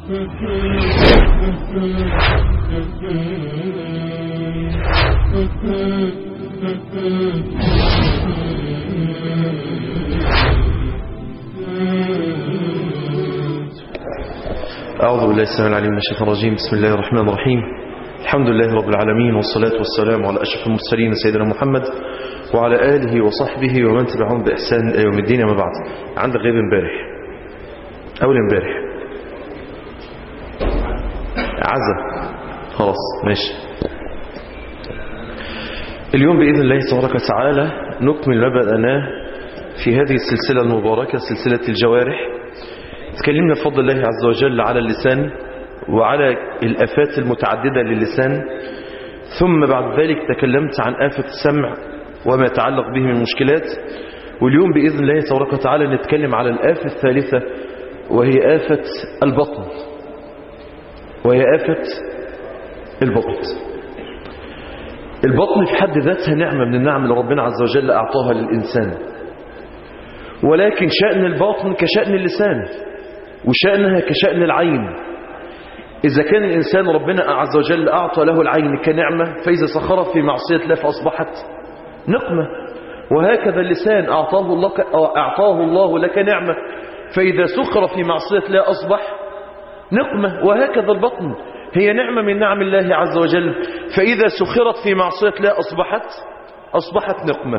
أعوذ بالله السلام العليم من الشيطان الرجيم بسم الله الرحمن الرحيم الحمد لله رب العالمين والصلاة والسلام على أشرف المرسلين سيدنا محمد وعلى آله وصحبه ومن تبعهم بإحسان إلى يوم الدين ما بعد عندك غيب امبارح أول امبارح عزة خلاص ماشي اليوم بإذن الله تبارك وتعالى نكمل ما بدأناه في هذه السلسلة المباركة سلسلة الجوارح تكلمنا بفضل الله عز وجل على اللسان وعلى الآفات المتعددة للسان ثم بعد ذلك تكلمت عن آفة السمع وما يتعلق به من مشكلات واليوم بإذن الله تبارك وتعالى نتكلم على الآفة الثالثة وهي آفة البطن وهي آفة البطن البطن في حد ذاتها نعمة من النعم اللي ربنا عز وجل أعطاها للإنسان ولكن شأن الباطن كشأن اللسان وشأنها كشأن العين إذا كان الإنسان ربنا عز وجل أعطى له العين كنعمة فإذا سخر في معصية الله فأصبحت نقمة وهكذا اللسان أعطاه الله, أعطاه الله لك نعمة فإذا سخر في معصية الله أصبح نقمة وهكذا البطن هي نعمة من نعم الله عز وجل فإذا سخرت في معصية الله أصبحت أصبحت نقمة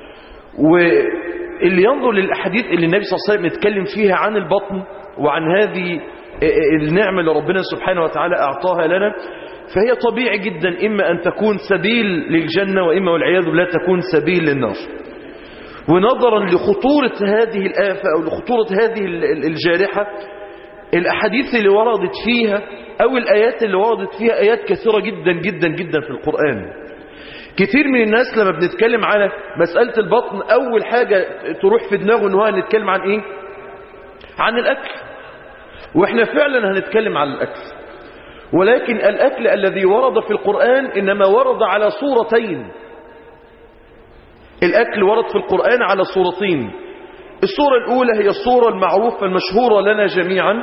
واللي ينظر للأحاديث اللي النبي صلى الله عليه وسلم يتكلم فيها عن البطن وعن هذه النعمة اللي ربنا سبحانه وتعالى أعطاها لنا فهي طبيعي جدا إما أن تكون سبيل للجنة وإما والعياذ بالله تكون سبيل للنار ونظرا لخطورة هذه الآفة أو لخطورة هذه الجارحة الأحاديث اللي وردت فيها أو الآيات اللي وردت فيها آيات كثيرة جدا جدا جدا في القرآن كتير من الناس لما بنتكلم على مسألة البطن أول حاجة تروح في دماغه أنه هنتكلم عن إيه عن الأكل وإحنا فعلا هنتكلم عن الأكل ولكن الأكل الذي ورد في القرآن إنما ورد على صورتين الأكل ورد في القرآن على صورتين الصورة الأولى هي الصورة المعروفة المشهورة لنا جميعا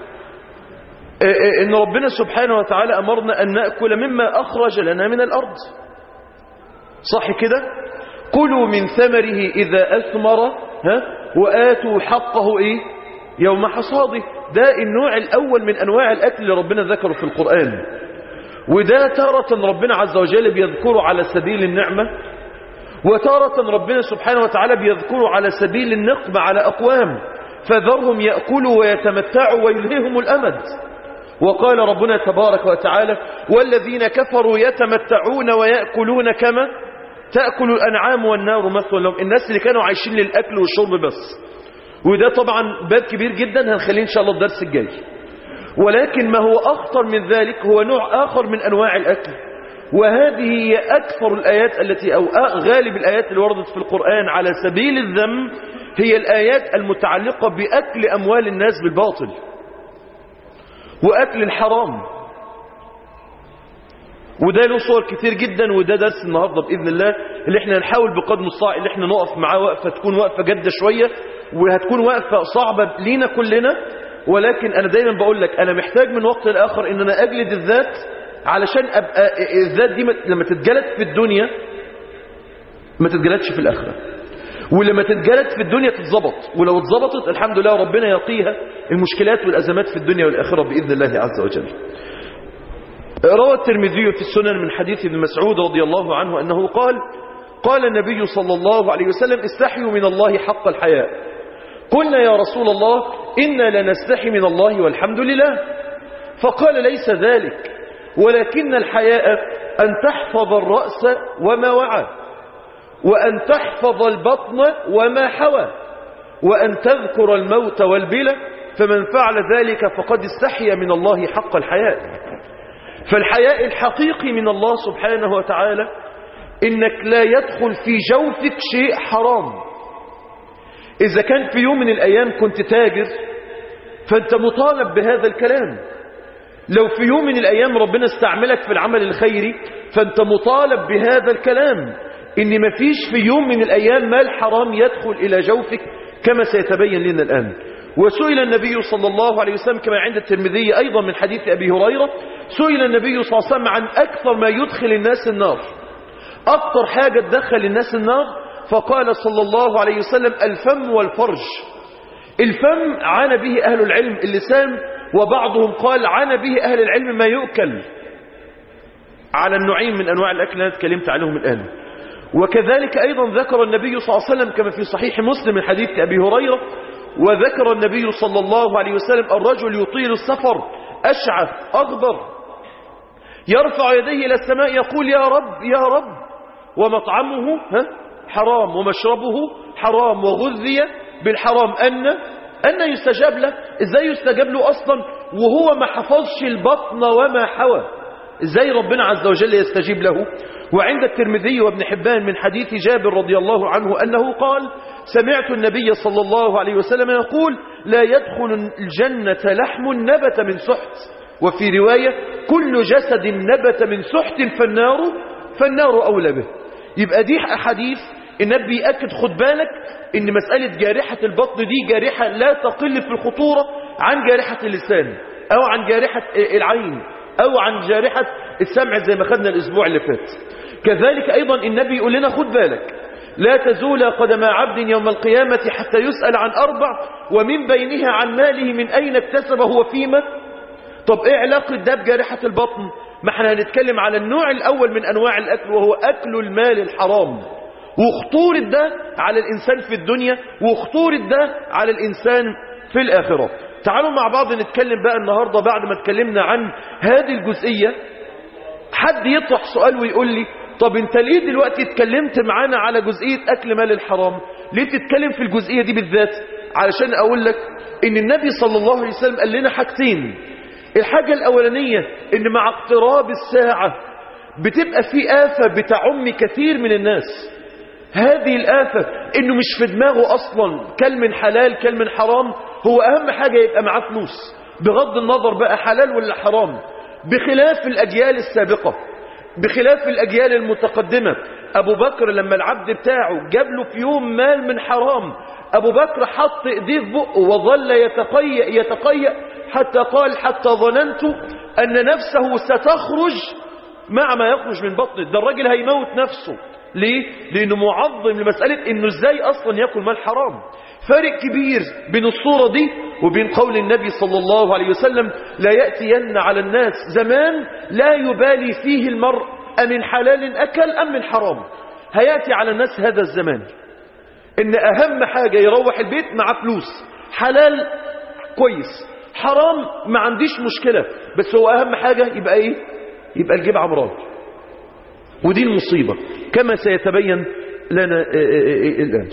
إن ربنا سبحانه وتعالى أمرنا أن نأكل مما أخرج لنا من الأرض صح كده كلوا من ثمره إذا أثمر ها وآتوا حقه إيه يوم حصاده ده النوع الأول من أنواع الأكل اللي ربنا ذكره في القرآن وده تارة ربنا عز وجل بيذكره على سبيل النعمة وتارة ربنا سبحانه وتعالى بيذكره على سبيل النقمة على أقوام فذرهم يأكلوا ويتمتعوا ويلههم الأمد وقال ربنا تبارك وتعالى والذين كفروا يتمتعون ويأكلون كما تأكل الأنعام والنار مثوى لهم الناس اللي كانوا عايشين للأكل والشرب بس وده طبعا باب كبير جدا هنخليه إن شاء الله الدرس الجاي ولكن ما هو أخطر من ذلك هو نوع آخر من أنواع الأكل وهذه هي أكثر الآيات التي أو غالب الآيات اللي وردت في القرآن على سبيل الذم هي الآيات المتعلقة بأكل أموال الناس بالباطل وأكل الحرام وده له صور كتير جدا وده درس النهاردة بإذن الله اللي احنا نحاول بقدر المستطاع اللي احنا نقف معاه وقفة تكون وقفة جادة شوية وهتكون وقفة صعبة لينا كلنا ولكن أنا دايما بقول لك أنا محتاج من وقت لآخر إن أنا أجلد الذات علشان أبقى الذات دي لما تتجلد في الدنيا ما تتجلدش في الآخرة ولما تتجلد في الدنيا تتظبط ولو اتظبطت الحمد لله ربنا يقيها المشكلات والأزمات في الدنيا والآخرة بإذن الله عز وجل روى الترمذي في السنن من حديث ابن مسعود رضي الله عنه أنه قال قال النبي صلى الله عليه وسلم استحيوا من الله حق الحياء قلنا يا رسول الله إنا لنستحي من الله والحمد لله فقال ليس ذلك ولكن الحياء أن تحفظ الرأس وما وعى وأن تحفظ البطن وما حوى وأن تذكر الموت والبلى فمن فعل ذلك فقد استحيا من الله حق الحياء فالحياء الحقيقي من الله سبحانه وتعالى إنك لا يدخل في جوفك شيء حرام إذا كان في يوم من الأيام كنت تاجر فأنت مطالب بهذا الكلام لو في يوم من الأيام ربنا استعملك في العمل الخيري فأنت مطالب بهذا الكلام إن مفيش في يوم من الأيام مال حرام يدخل إلى جوفك كما سيتبين لنا الآن وسئل النبي صلى الله عليه وسلم كما عند الترمذي أيضا من حديث أبي هريرة سئل النبي صلى الله عليه وسلم عن أكثر ما يدخل الناس النار أكثر حاجة تدخل الناس النار فقال صلى الله عليه وسلم الفم والفرج الفم عانى به أهل العلم اللسان وبعضهم قال عانى به أهل العلم ما يؤكل على النوعين من أنواع الأكل اللي أنا اتكلمت عليهم الآن وكذلك أيضا ذكر النبي صلى الله عليه وسلم كما في صحيح مسلم من حديث أبي هريرة وذكر النبي صلى الله عليه وسلم الرجل يطيل السفر أشعث أغبر يرفع يديه إلى السماء يقول يا رب يا رب ومطعمه ها حرام ومشربه حرام وغذي بالحرام أن أن يستجاب له إزاي يستجاب له أصلا وهو ما حفظش البطن وما حوى إزاي ربنا عز وجل يستجيب له وعند الترمذي وابن حبان من حديث جابر رضي الله عنه أنه قال سمعت النبي صلى الله عليه وسلم يقول لا يدخل الجنة لحم نبت من سحت وفي رواية كل جسد نبت من سحت فالنار فالنار أولى به يبقى دي أحاديث النبي يأكد خد بالك ان مسألة جارحة البطن دي جارحة لا تقل في الخطورة عن جارحة اللسان او عن جارحة العين او عن جارحة السمع زي ما خدنا الاسبوع اللي فات كذلك ايضا النبي يقول لنا خد بالك لا تزول قدم عبد يوم القيامة حتى يسأل عن أربع ومن بينها عن ماله من أين اكتسبه وفيما طب ايه علاقة ده بجارحة البطن ما احنا هنتكلم على النوع الأول من أنواع الأكل وهو أكل المال الحرام وخطورة ده على الإنسان في الدنيا وخطورة ده على الإنسان في الآخرة تعالوا مع بعض نتكلم بقى النهاردة بعد ما اتكلمنا عن هذه الجزئية حد يطرح سؤال ويقول لي طب انت ليه دلوقتي اتكلمت معانا على جزئية أكل مال الحرام ليه تتكلم في الجزئية دي بالذات علشان أقول لك ان النبي صلى الله عليه وسلم قال لنا حاجتين الحاجة الأولانية ان مع اقتراب الساعة بتبقى في آفة بتعم كثير من الناس هذه الآفة انه مش في دماغه اصلا كل من حلال كل من حرام هو اهم حاجة يبقى معاه فلوس بغض النظر بقى حلال ولا حرام بخلاف الاجيال السابقة بخلاف الاجيال المتقدمة ابو بكر لما العبد بتاعه جاب له في يوم مال من حرام ابو بكر حط ايديه في بقه وظل يتقيأ يتقيأ حتى قال حتى ظننت ان نفسه ستخرج مع ما يخرج من بطنه ده الراجل هيموت نفسه ليه؟ لأنه معظم لمسألة أنه إزاي أصلا يأكل مال حرام فارق كبير بين الصورة دي وبين قول النبي صلى الله عليه وسلم لا يأتين على الناس زمان لا يبالي فيه المرء أمن حلال أكل أم من حرام هيأتي على الناس هذا الزمان إن أهم حاجة يروح البيت مع فلوس حلال كويس حرام ما عنديش مشكلة بس هو أهم حاجة يبقى إيه يبقى الجيب عمران ودي المصيبة كما سيتبين لنا الآن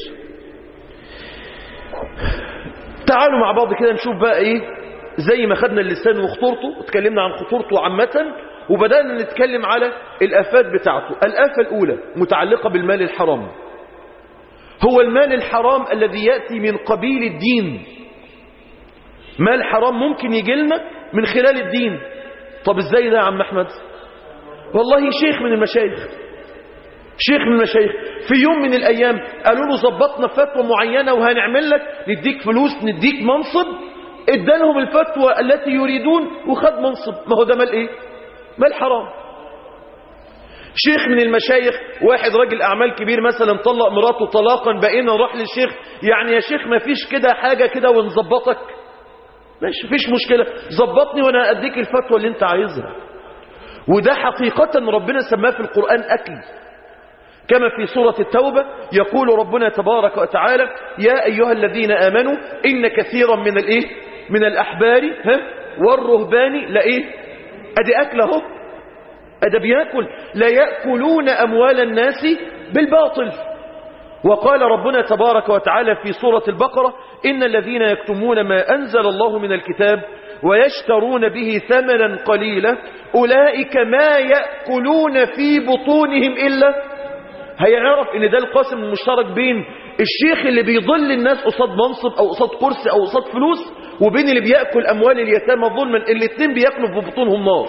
تعالوا مع بعض كده نشوف بقى ايه زي ما خدنا اللسان وخطورته اتكلمنا عن خطورته عامة وبدأنا نتكلم على الآفات بتاعته الآفة الأولى متعلقة بالمال الحرام هو المال الحرام الذي يأتي من قبيل الدين مال حرام ممكن يجي لنا من خلال الدين طب ازاي ده يا عم احمد والله شيخ من المشايخ شيخ من المشايخ في يوم من الأيام قالوا له ظبطنا فتوى معينة وهنعمل لك نديك فلوس نديك منصب ادالهم الفتوى التي يريدون وخد منصب ما هو ده مال ايه مال حرام شيخ من المشايخ واحد راجل أعمال كبير مثلا طلق مراته طلاقا بقينا نروح للشيخ يعني يا شيخ ما فيش كده حاجة كده ونظبطك ماشي فيش مشكلة ظبطني وانا اديك الفتوى اللي انت عايزها وده حقيقة ربنا سماه في القرآن أكل كما في سورة التوبة يقول ربنا تبارك وتعالى يا أيها الذين آمنوا إن كثيرا من الإيه من الأحبار ها والرهبان لإيه أدي أكله أدي بيأكل لا يأكلون أموال الناس بالباطل وقال ربنا تبارك وتعالى في سورة البقرة إن الذين يكتمون ما أنزل الله من الكتاب ويشترون به ثمنا قليلا أولئك ما يأكلون في بطونهم إلا هيعرف ان ده القاسم المشترك بين الشيخ اللي بيضل الناس قصاد منصب او قصاد كرسي او قصاد فلوس وبين اللي بيأكل اموال اليتامى ظلما الاثنين بياكلوا في بطونهم نار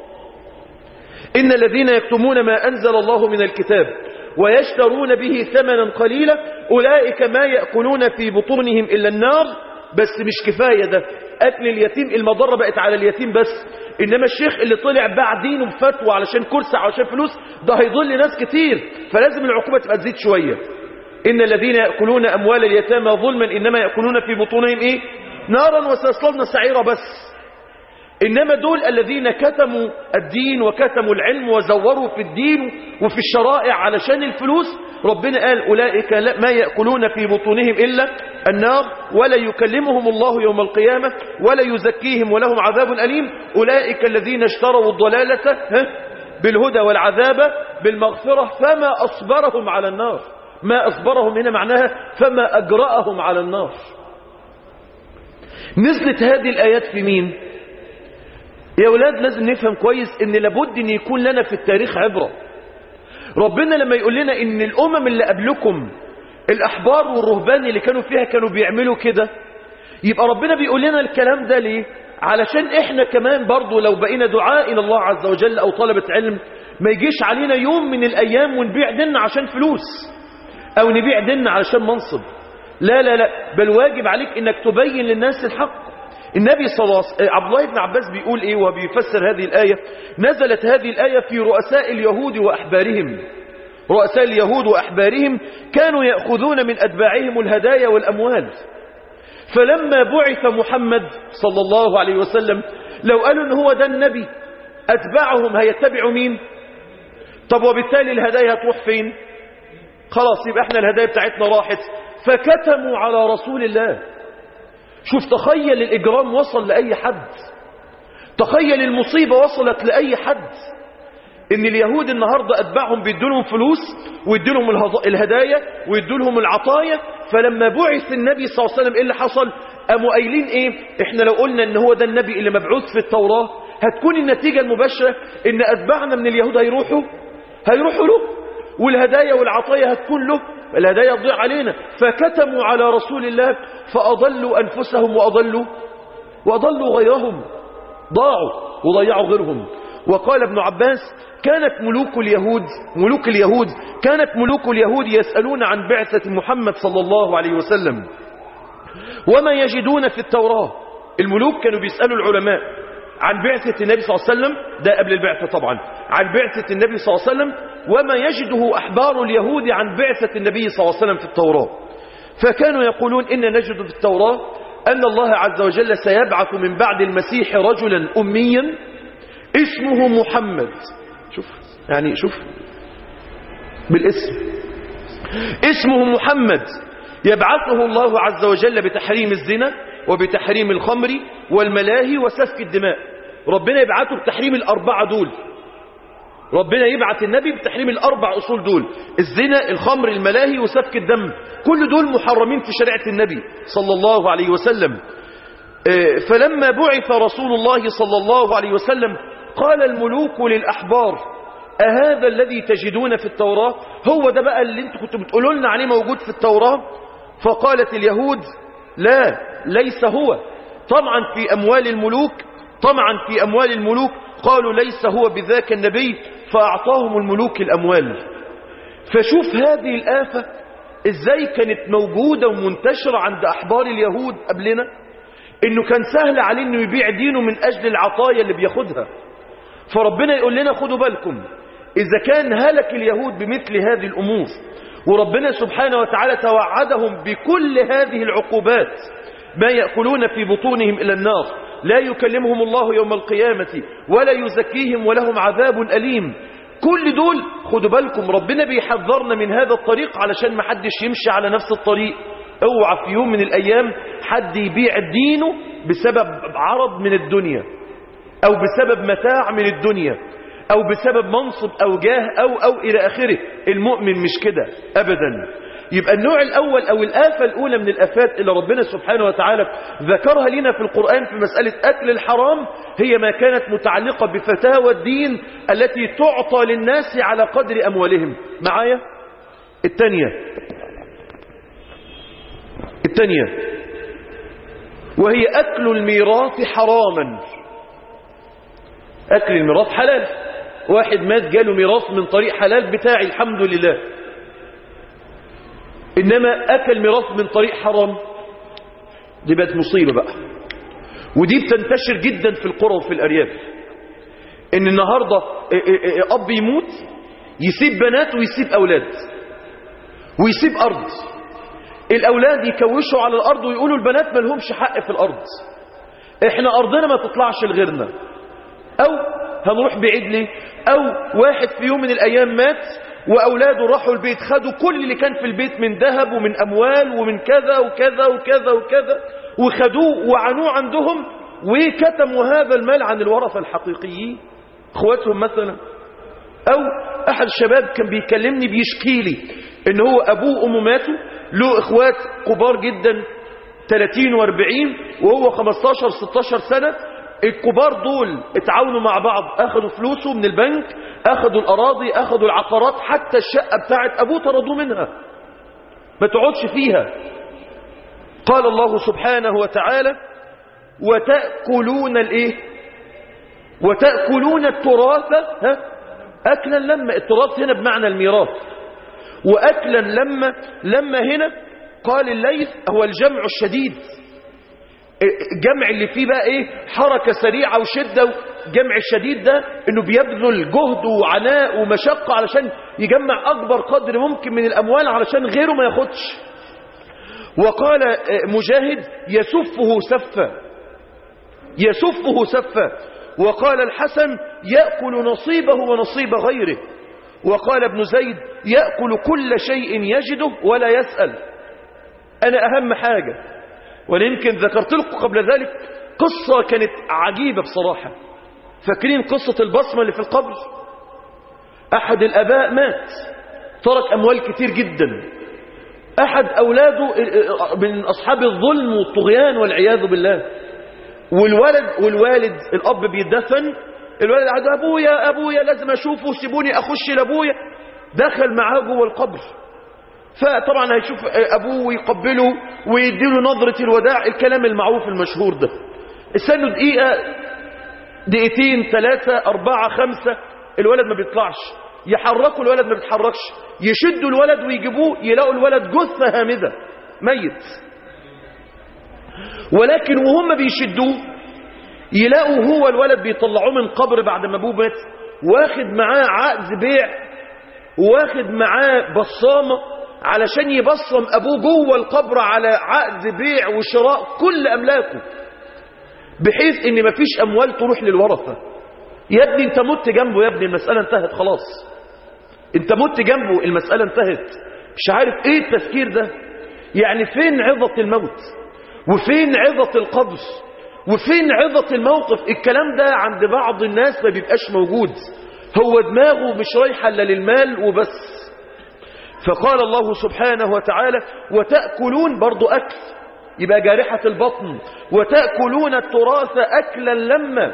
ان الذين يكتمون ما انزل الله من الكتاب ويشترون به ثمنا قليلا اولئك ما يأكلون في بطونهم الا النار بس مش كفاية ده أكل اليتيم المضرة بقت على اليتيم بس إنما الشيخ اللي طلع باع دينه بفتوى علشان كرسي علشان فلوس ده هيضل ناس كتير فلازم العقوبة تبقى تزيد شوية إن الذين يأكلون أموال اليتامى ظلما إنما يأكلون في بطونهم إيه نارا وسيصلون سعيرا بس إنما دول الذين كتموا الدين وكتموا العلم وزوروا في الدين وفي الشرائع علشان الفلوس ربنا قال أولئك ما يأكلون في بطونهم إلا النار ولا يكلمهم الله يوم القيامة ولا يزكيهم ولهم عذاب أليم أولئك الذين اشتروا الضلالة بالهدى والعذاب بالمغفرة فما أصبرهم على النار ما أصبرهم هنا معناها فما أجرأهم على النار نزلت هذه الآيات في مين؟ يا أولاد لازم نفهم كويس ان لابد ان يكون لنا في التاريخ عبرة ربنا لما يقول لنا ان الامم اللي قبلكم الاحبار والرهبان اللي كانوا فيها كانوا بيعملوا كده يبقى ربنا بيقول لنا الكلام ده ليه علشان احنا كمان برضو لو بقينا دعاء الى الله عز وجل او طلبة علم ما يجيش علينا يوم من الايام ونبيع ديننا عشان فلوس او نبيع ديننا علشان منصب لا لا لا بل واجب عليك انك تبين للناس الحق النبي صلى الله عليه وسلم عبد الله بن عباس بيقول ايه وبيفسر هذه الآية نزلت هذه الآية في رؤساء اليهود وأحبارهم رؤساء اليهود وأحبارهم كانوا يأخذون من أتباعهم الهدايا والأموال فلما بعث محمد صلى الله عليه وسلم لو قالوا ان هو ده النبي أتباعهم هيتبعوا مين طب وبالتالي الهدايا هتروح فين خلاص يبقى احنا الهدايا بتاعتنا راحت فكتموا على رسول الله شوف تخيل الإجرام وصل لأي حد تخيل المصيبة وصلت لأي حد إن اليهود النهاردة أتباعهم بيدولهم فلوس ويدولهم الهدايا ويدولهم العطايا فلما بعث النبي صلى الله عليه وسلم إيه اللي حصل قاموا قايلين إيه إحنا لو قلنا إن هو ده النبي اللي مبعوث في التوراة هتكون النتيجة المباشرة إن أتباعنا من اليهود هيروحوا هيروحوا له والهدايا والعطايا هتكون له الهدايا تضيع علينا فكتموا على رسول الله فأضلوا أنفسهم وأضلوا وأضلوا غيرهم ضاعوا وضيعوا غيرهم وقال ابن عباس كانت ملوك اليهود ملوك اليهود كانت ملوك اليهود يسألون عن بعثة محمد صلى الله عليه وسلم وما يجدون في التوراة الملوك كانوا بيسألوا العلماء عن بعثة النبي صلى الله عليه وسلم ده قبل البعثة طبعا عن بعثة النبي صلى الله عليه وسلم وما يجده أحبار اليهود عن بعثة النبي صلى الله عليه وسلم في التوراة فكانوا يقولون إن نجد في التوراة أن الله عز وجل سيبعث من بعد المسيح رجلا أميا اسمه محمد شوف يعني شوف بالاسم اسمه محمد يبعثه الله عز وجل بتحريم الزنا وبتحريم الخمر والملاهي وسفك الدماء ربنا يبعثه بتحريم الأربعة دول ربنا يبعث النبي بتحريم الأربع أصول دول الزنا الخمر الملاهي وسفك الدم كل دول محرمين في شريعة النبي صلى الله عليه وسلم فلما بعث رسول الله صلى الله عليه وسلم قال الملوك للأحبار أهذا الذي تجدون في التوراة هو ده بقى اللي انتوا كنتوا بتقولوا لنا عليه موجود في التوراة فقالت اليهود لا ليس هو طمعا في أموال الملوك طمعا في أموال الملوك قالوا ليس هو بذاك النبي فأعطاهم الملوك الأموال فشوف هذه الآفة إزاي كانت موجودة ومنتشرة عند أحبار اليهود قبلنا إنه كان سهل عليه إنه يبيع دينه من أجل العطايا اللي بياخدها فربنا يقول لنا خدوا بالكم إذا كان هلك اليهود بمثل هذه الأمور وربنا سبحانه وتعالى توعدهم بكل هذه العقوبات ما يأكلون في بطونهم إلى النار لا يكلمهم الله يوم القيامة ولا يزكيهم ولهم عذاب أليم كل دول خدوا بالكم ربنا بيحذرنا من هذا الطريق علشان ما حدش يمشي على نفس الطريق اوعى في يوم من الأيام حد يبيع دينه بسبب عرض من الدنيا أو بسبب متاع من الدنيا أو بسبب منصب أو جاه أو أو إلى آخره المؤمن مش كده أبدا يبقى النوع الأول أو الآفة الأولى من الآفات اللي ربنا سبحانه وتعالى ذكرها لنا في القرآن في مسألة أكل الحرام هي ما كانت متعلقة بفتاوى الدين التي تعطى للناس على قدر أموالهم معايا الثانية الثانية وهي أكل الميراث حراما أكل الميراث حلال واحد مات جاله ميراث من طريق حلال بتاعي الحمد لله إنما أكل ميراث من طريق حرام دي بقت مصيبة بقى ودي بتنتشر جدا في القرى وفي الأرياف ان النهاردة أب يموت يسيب بنات ويسيب أولاد ويسيب أرض الأولاد يكوشوا على الأرض ويقولوا البنات ما لهمش حق في الأرض احنا أرضنا ما تطلعش لغيرنا أو هنروح بعيد ليه أو واحد في يوم من الأيام مات وأولاده راحوا البيت خدوا كل اللي كان في البيت من ذهب ومن أموال ومن كذا وكذا وكذا وكذا وخدوه وعنوه عندهم وكتموا هذا المال عن الورثة الحقيقيين اخواتهم مثلا أو أحد الشباب كان بيكلمني بيشكي لي إن هو أبوه وأمه ماتوا له إخوات كبار جدا 30 و40 وهو 15 16 سنة الكبار دول اتعاونوا مع بعض اخدوا فلوسه من البنك اخدوا الاراضي اخدوا العقارات حتى الشقة بتاعت ابوه طردوه منها ما تقعدش فيها قال الله سبحانه وتعالى وتأكلون الايه وتأكلون التراث ها اكلا لما التراث هنا بمعنى الميراث واكلا لما لما هنا قال الليث هو الجمع الشديد الجمع اللي فيه بقى ايه حركة سريعة وشدة جمع الشديد ده انه بيبذل جهد وعناء ومشقة علشان يجمع اكبر قدر ممكن من الاموال علشان غيره ما ياخدش وقال مجاهد يسفه سفا يسفه سفا وقال الحسن يأكل نصيبه ونصيب غيره وقال ابن زيد يأكل كل شيء يجده ولا يسأل أنا أهم حاجة وأنا يمكن ذكرت لكم قبل ذلك قصة كانت عجيبة بصراحة فاكرين قصة البصمة اللي في القبر أحد الأباء مات ترك أموال كتير جدا أحد أولاده من أصحاب الظلم والطغيان والعياذ بالله والولد والوالد الأب بيدفن الولد قعد أبويا أبويا لازم أشوفه سيبوني أخش لأبويا دخل معاه جوه القبر فطبعا هيشوف أبوه ويقبله ويديله نظرة الوداع الكلام المعروف المشهور ده استنوا دقيقة دقيقتين ثلاثة أربعة خمسة الولد ما بيطلعش يحركوا الولد ما بيتحركش يشدوا الولد ويجيبوه يلاقوا الولد جثة هامدة ميت ولكن وهم بيشدوه يلاقوا هو الولد بيطلعوه من قبر بعد ما ابوه مات واخد معاه عقد بيع واخد معاه بصامة علشان يبصم ابوه جوه القبر على عقد بيع وشراء كل املاكه بحيث ان مفيش اموال تروح للورثة يا ابني انت مت جنبه يا ابني المسألة انتهت خلاص انت مت جنبه المسألة انتهت مش عارف ايه التفكير ده يعني فين عظة الموت وفين عظة القبر وفين عظة الموقف الكلام ده عند بعض الناس ما بيبقاش موجود هو دماغه مش رايحة الا للمال وبس فقال الله سبحانه وتعالى وتأكلون برضو أكل يبقى جارحة البطن وتأكلون التراث أكلا لما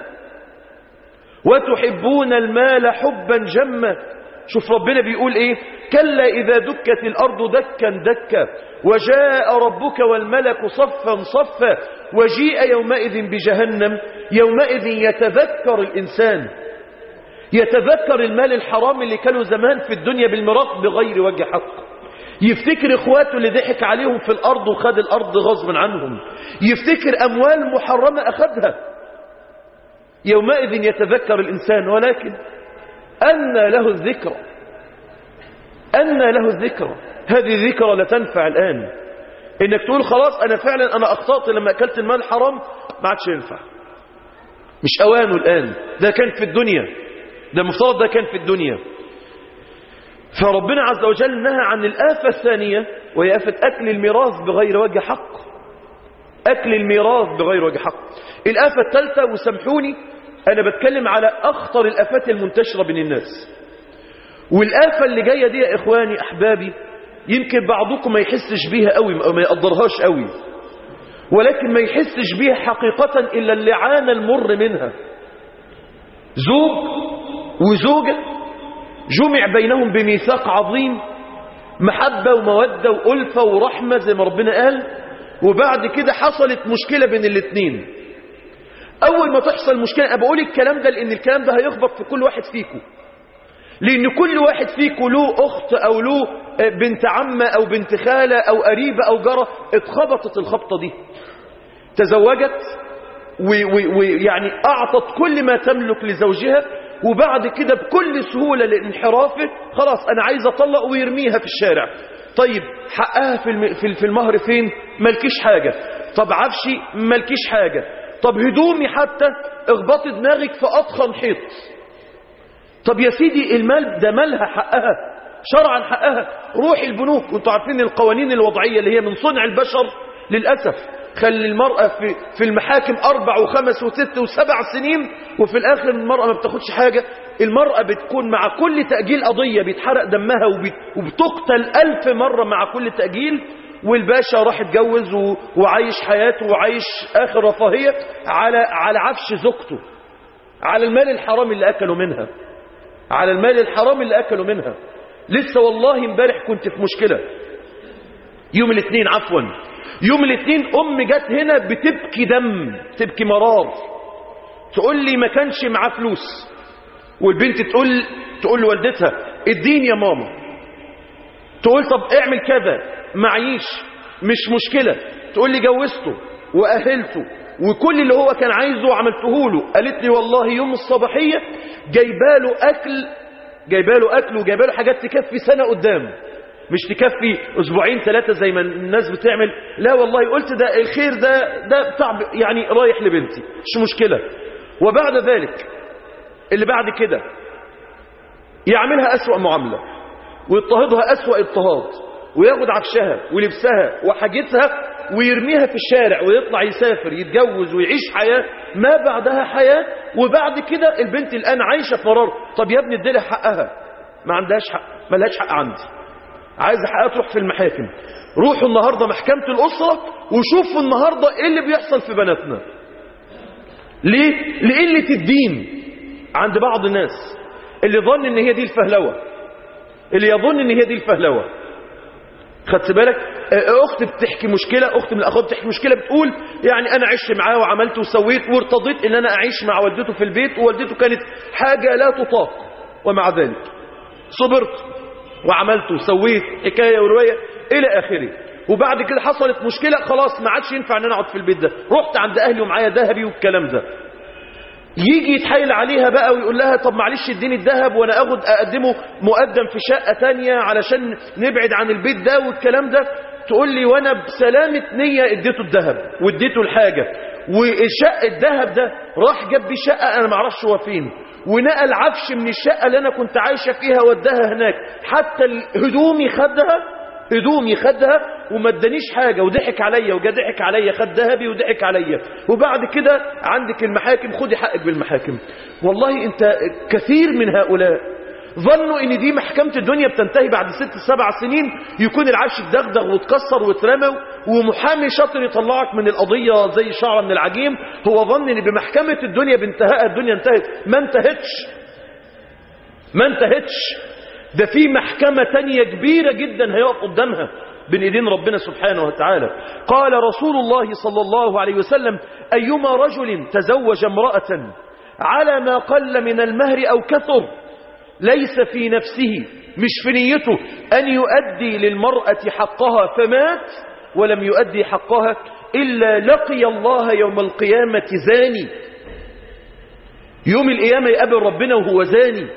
وتحبون المال حبا جما شوف ربنا بيقول ايه كلا إذا دكت الأرض دكا دكا وجاء ربك والملك صفا صفا وجيء يومئذ بجهنم يومئذ يتذكر الإنسان يتذكر المال الحرام اللي كانوا زمان في الدنيا بالمراق بغير وجه حق يفتكر اخواته اللي ضحك عليهم في الأرض وخد الأرض غصبا عنهم يفتكر أموال محرمة أخذها يومئذ يتذكر الإنسان ولكن أن له الذكرى أن له الذكرى هذه الذكرى لا تنفع الآن إنك تقول خلاص أنا فعلا أنا أخطأت لما أكلت المال حرام ما عادش ينفع مش أوانه الآن ده كان في الدنيا ده مفترض ده كان في الدنيا فربنا عز وجل نهى عن الآفة الثانية وهي آفة أكل الميراث بغير وجه حق أكل الميراث بغير وجه حق الآفة الثالثة وسامحوني أنا بتكلم على أخطر الآفات المنتشرة بين الناس والآفة اللي جاية دي يا إخواني أحبابي يمكن بعضكم ما يحسش بيها قوي أو ما يقدرهاش قوي ولكن ما يحسش بيها حقيقة إلا اللي عانى المر منها زوج وزوجة جمع بينهم بميثاق عظيم محبة ومودة وألفة ورحمة زي ما ربنا قال وبعد كده حصلت مشكلة بين الاثنين أول ما تحصل مشكلة أنا بقول الكلام ده لأن الكلام ده هيخبط في كل واحد فيكم لأن كل واحد فيكم له أخت أو له بنت عمة أو بنت خالة أو قريبة أو جارة اتخبطت الخبطة دي تزوجت ويعني أعطت كل ما تملك لزوجها وبعد كده بكل سهولة لانحرافه خلاص أنا عايز أطلق ويرميها في الشارع طيب حقها في الم- في في المهر فين ملكيش حاجة طب عفشي ملكيش حاجة طب هدومي حتى اخبطي دماغك في أضخم حيط طب يا سيدي المال ده مالها حقها شرعا حقها روح البنوك وانتوا عارفين القوانين الوضعية اللي هي من صنع البشر للأسف خلي المرأة في, في المحاكم أربع وخمس وست وسبع سنين وفي الآخر المرأة ما بتاخدش حاجة المرأة بتكون مع كل تأجيل قضية بيتحرق دمها وبت- وبتقتل ألف مرة مع كل تأجيل والباشا راح اتجوز و- وعايش حياته وعايش آخر رفاهية على على عفش زوجته على المال الحرام اللي أكلوا منها على المال الحرام اللي أكلوا منها لسه والله امبارح كنت في مشكلة يوم الاثنين عفوا يوم الاثنين أم جت هنا بتبكي دم تبكي مرار تقول لي ما كانش معاه فلوس والبنت تقول تقول لوالدتها اديني يا ماما تقول طب اعمل كذا معيش مش مشكلة تقول لي جوزته وأهلته وكل اللي هو كان عايزه عملته له قالت لي والله يوم الصباحية جايباله أكل جايباله أكل وجايباله حاجات تكفي سنة قدام مش تكفي أسبوعين ثلاثة زي ما الناس بتعمل لا والله قلت ده الخير ده ده بتاع يعني رايح لبنتي مش مشكلة وبعد ذلك اللي بعد كده يعملها أسوأ معاملة ويضطهدها أسوأ اضطهاد وياخد عفشها ولبسها وحاجتها ويرميها في الشارع ويطلع يسافر يتجوز ويعيش حياة ما بعدها حياة وبعد كده البنت الآن عايشة في مرار طب يا ابني اديلها حقها ما عندهاش حق ما لهاش حق عندي عايز حقها تروح في المحاكم روحوا النهاردة محكمة الأسرة وشوفوا النهاردة ايه اللي بيحصل في بناتنا ليه؟ لقلة الدين عند بعض الناس اللي ظن ان هي دي الفهلوة اللي يظن ان هي دي الفهلوة خدت بالك آه، اخت بتحكي مشكلة اخت من الاخوات بتحكي مشكلة بتقول يعني انا عشت معاه وعملت وسويت وارتضيت ان انا اعيش مع والدته في البيت ووالدته كانت حاجة لا تطاق ومع ذلك صبرت وعملت وسويت حكاية ورواية الى اخره وبعد كده حصلت مشكلة خلاص ما عادش ينفع ان انا اقعد في البيت ده رحت عند اهلي ومعايا ذهبي والكلام ده يجي يتحايل عليها بقى ويقول لها طب معلش اديني الذهب وانا اخد اقدمه مقدم في شقة تانية علشان نبعد عن البيت ده والكلام ده تقول لي وانا بسلامة نية اديته الذهب واديته الحاجة والشق الذهب ده راح جاب بيه شقة انا معرفش هو فين ونقل عفش من الشقة اللي انا كنت عايشة فيها وداها هناك حتى هدومي خدها هدومي خدها وما ادانيش حاجة وضحك عليا وجا ضحك عليا خد ذهبي وضحك عليا وبعد كده عندك المحاكم خدي حقك بالمحاكم والله انت كثير من هؤلاء ظنوا ان دي محكمة الدنيا بتنتهي بعد ست سبع سنين يكون العرش اتدغدغ واتكسر واترمى ومحامي شاطر يطلعك من القضية زي شعرة من العجيم هو ظن ان بمحكمة الدنيا بانتهاء الدنيا انتهت ما انتهتش ما انتهتش ده في محكمة تانية كبيرة جدا هيقف قدامها بين ايدين ربنا سبحانه وتعالى قال رسول الله صلى الله عليه وسلم أيما رجل تزوج امرأة على ما قل من المهر أو كثر ليس في نفسه مش في نيته أن يؤدي للمرأة حقها فمات ولم يؤدي حقها إلا لقي الله يوم القيامة زاني يوم القيامة يقابل ربنا وهو زاني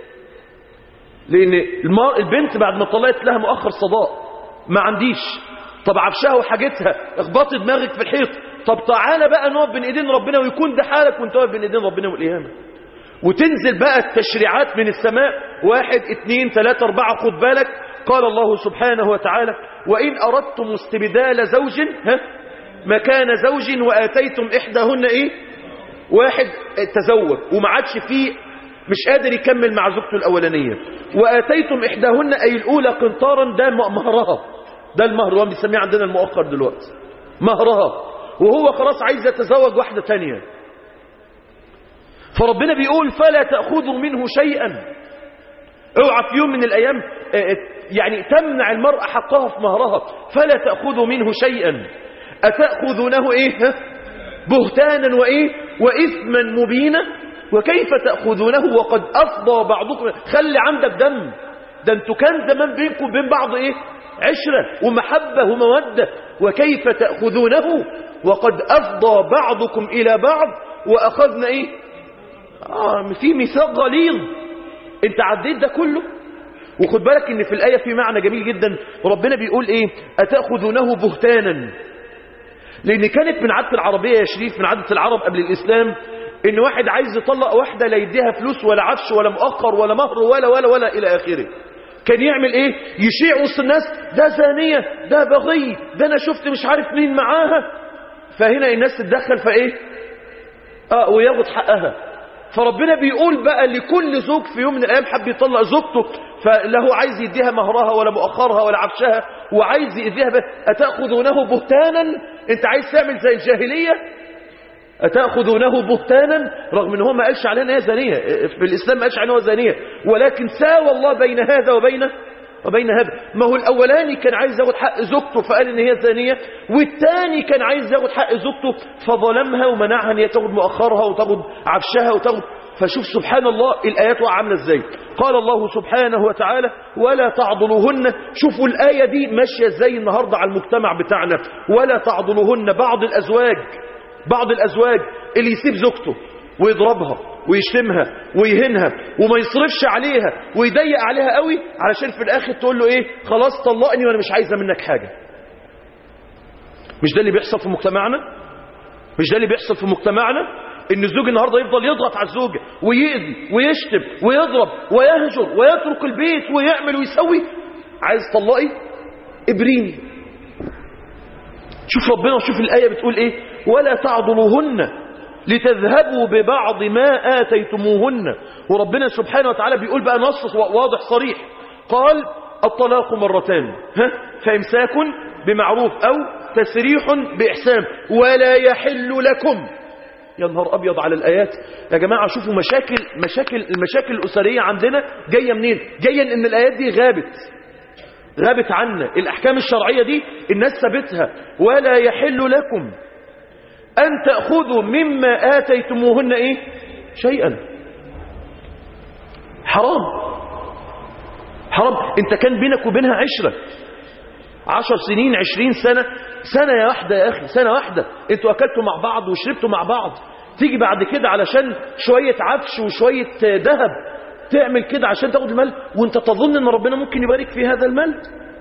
لان المر... البنت بعد ما طلعت لها مؤخر صداق ما عنديش طب عفشها وحاجتها اخبطي دماغك في الحيط طب تعالى بقى نقف بين ايدين ربنا ويكون ده حالك وانت واقف بين ايدين ربنا والقيامه وتنزل بقى التشريعات من السماء واحد اتنين تلاتة اربعة خد بالك قال الله سبحانه وتعالى وإن أردتم استبدال زوج ها مكان زوج وآتيتم إحداهن إيه واحد تزوج وما عادش فيه مش قادر يكمل مع زوجته الأولانية وآتيتم إحداهن أي الأولى قنطارا ده مهرها ده المهر اللي هو بنسميه عندنا المؤخر دلوقتي مهرها وهو خلاص عايز يتزوج واحدة تانية فربنا بيقول فلا تأخذوا منه شيئا اوعى في يوم من الأيام آه، يعني تمنع المرأة حقها في مهرها فلا تأخذوا منه شيئا أتأخذونه إيه ها؟ بهتانا وإيه وإثما مبينا وكيف تأخذونه وقد أفضى بعضكم خلي عندك دم ده انتوا كان زمان بينكم وبين بعض إيه عشرة ومحبة ومودة وكيف تأخذونه وقد أفضى بعضكم إلى بعض وأخذنا إيه آه في ميثاق غليظ انت عديت ده كله وخد بالك ان في الآية في معنى جميل جدا ربنا بيقول ايه أتأخذونه بهتانا لان كانت من عادة العربية يا شريف من عادة العرب قبل الإسلام ان واحد عايز يطلق واحدة لا يديها فلوس ولا عفش ولا مؤخر ولا مهر ولا ولا ولا إلى آخره كان يعمل ايه يشيع وسط الناس ده زانية ده بغي ده انا شفت مش عارف مين معاها فهنا الناس تتدخل فايه اه وياخد حقها فربنا بيقول بقى لكل زوج في يوم من الايام حب يطلق زوجته فله عايز يديها مهرها ولا مؤخرها ولا عفشها وعايز يديها ب... اتاخذونه بهتانا انت عايز تعمل زي الجاهليه أتأخذونه بهتانا رغم ان هو ما قالش عليها انها زانية في الإسلام ما قالش عليها زانية ولكن ساوى الله بين هذا وبين وبين هذا ما هو الأولاني كان عايز ياخد حق زوجته فقال ان هي زانية والتاني كان عايز ياخد حق زوجته فظلمها ومنعها ان هي تاخد مؤخرها وتاخد عفشها وتاخد فشوف سبحان الله الآيات عاملة ازاي قال الله سبحانه وتعالى ولا تعضلوهن شوفوا الآية دي ماشية ازاي النهاردة على المجتمع بتاعنا ولا تعضلوهن بعض الأزواج بعض الأزواج اللي يسيب زوجته ويضربها ويشتمها ويهنها وما يصرفش عليها ويضيق عليها قوي علشان في الآخر تقول له ايه خلاص طلقني وانا مش عايزة منك حاجة مش ده اللي بيحصل في مجتمعنا مش ده اللي بيحصل في مجتمعنا ان الزوج النهاردة يفضل يضغط على الزوجة ويأذي ويشتم ويضرب ويهجر ويترك البيت ويعمل ويسوي عايز طلقي ابريني شوف ربنا وشوف الآية بتقول ايه ولا تعضلوهن لتذهبوا ببعض ما آتيتموهن وربنا سبحانه وتعالى بيقول بقى نص واضح صريح قال الطلاق مرتان ها فإمساك بمعروف أو تسريح بإحسان ولا يحل لكم يا نهار أبيض على الآيات يا جماعة شوفوا مشاكل مشاكل المشاكل الأسرية عندنا جاية منين جاية إن الآيات دي غابت غابت عنا الأحكام الشرعية دي الناس ثبتها ولا يحل لكم أن تأخذوا مما آتيتموهن إيه شيئا حرام حرام انت كان بينك وبينها عشرة عشر سنين عشرين سنة سنة يا واحدة يا أخي سنة واحدة انتوا أكلتوا مع بعض وشربتوا مع بعض تيجي بعد كده علشان شوية عفش وشوية ذهب تعمل كده عشان تاخد المال وانت تظن ان ربنا ممكن يبارك في هذا المال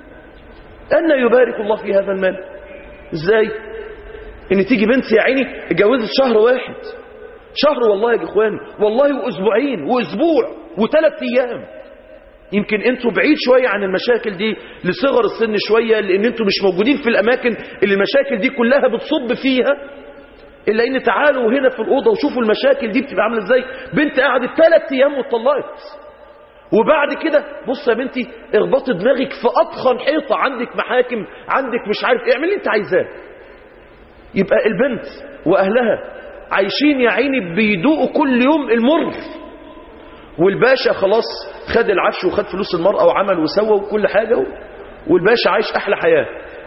أن يبارك الله في هذا المال ازاي ان تيجي بنت يا عيني اتجوزت شهر واحد شهر والله يا اخواني والله واسبوعين واسبوع وثلاث ايام يمكن انتوا بعيد شوية عن المشاكل دي لصغر السن شوية لان انتوا مش موجودين في الاماكن اللي المشاكل دي كلها بتصب فيها الا ان تعالوا هنا في الاوضه وشوفوا المشاكل دي بتبقى عامله ازاي بنت قعدت ثلاث ايام واتطلقت وبعد كده بص يا بنتي اخبطي دماغك في اطخن حيطه عندك محاكم عندك مش عارف ايه اعملي اللي انت عايزاه يبقى البنت واهلها عايشين يا عيني بيدوقوا كل يوم المر والباشا خلاص خد العفش وخد فلوس المرأة وعمل وسوى وكل حاجة والباشا عايش أحلى حياة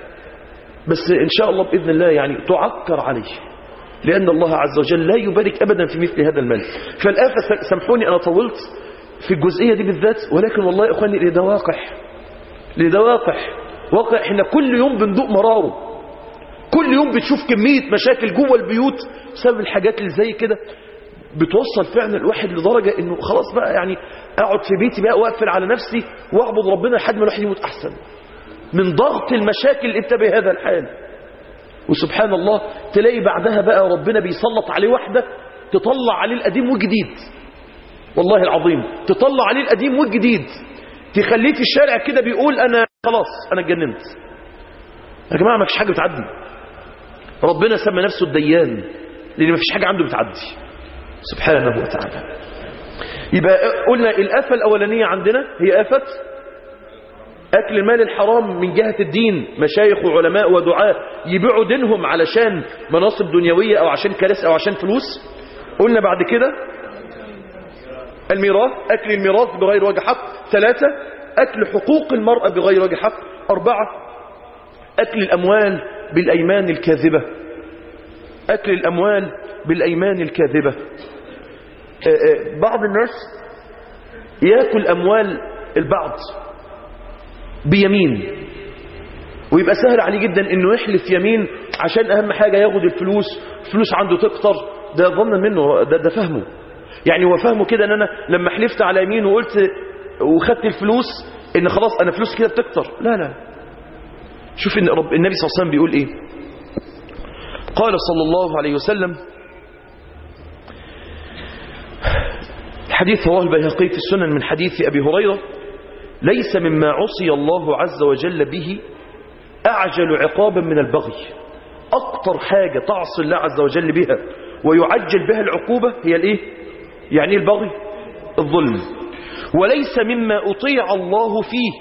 بس إن شاء الله بإذن الله يعني تعكر عليه لأن الله عز وجل لا يبارك أبدا في مثل هذا المال فالآفة سامحوني أنا طولت في الجزئية دي بالذات ولكن والله يا إخواني لده واقع لده واقع واقع احنا كل يوم بندوق مراره كل يوم بتشوف كمية مشاكل جوه البيوت بسبب الحاجات اللي زي كده بتوصل فعلا الواحد لدرجة انه خلاص بقى يعني اقعد في بيتي بقى واقفل على نفسي واعبد ربنا لحد ما الواحد يموت احسن من ضغط المشاكل انت بهذا الحال وسبحان الله تلاقي بعدها بقى ربنا بيسلط عليه واحدة تطلع عليه القديم والجديد والله العظيم تطلع عليه القديم والجديد تخليه في الشارع كده بيقول انا خلاص انا اتجننت يا جماعة ما فيش حاجة بتعدي ربنا سمى نفسه الديان لان ما فيش حاجة عنده بتعدي سبحانه وتعالى يبقى قلنا الآفة الأولانية عندنا هي آفة أكل المال الحرام من جهة الدين مشايخ وعلماء ودعاء يبيعوا دينهم علشان مناصب دنيوية أو عشان كراسي أو عشان فلوس قلنا بعد كده الميراث أكل الميراث بغير وجه حق ثلاثة أكل حقوق المرأة بغير وجه حق أربعة أكل الأموال بالأيمان الكاذبة أكل الأموال بالأيمان الكاذبة بعض الناس يأكل أموال البعض بيمين ويبقى سهل عليه جدا انه يحلف يمين عشان اهم حاجة ياخد الفلوس فلوس عنده تكتر ده ظنا منه ده, ده فهمه يعني هو فهمه كده ان انا لما حلفت على يمين وقلت وخدت الفلوس ان خلاص انا فلوس كده بتكتر لا لا شوف ان رب النبي صلى الله عليه وسلم بيقول ايه قال صلى الله عليه وسلم حديث رواه البيهقي في السنن من حديث أبي هريرة ليس مما عصي الله عز وجل به أعجل عقابا من البغي أكتر حاجة تعصي الله عز وجل بها ويعجل بها العقوبة هي الإيه؟ يعني البغي الظلم وليس مما أطيع الله فيه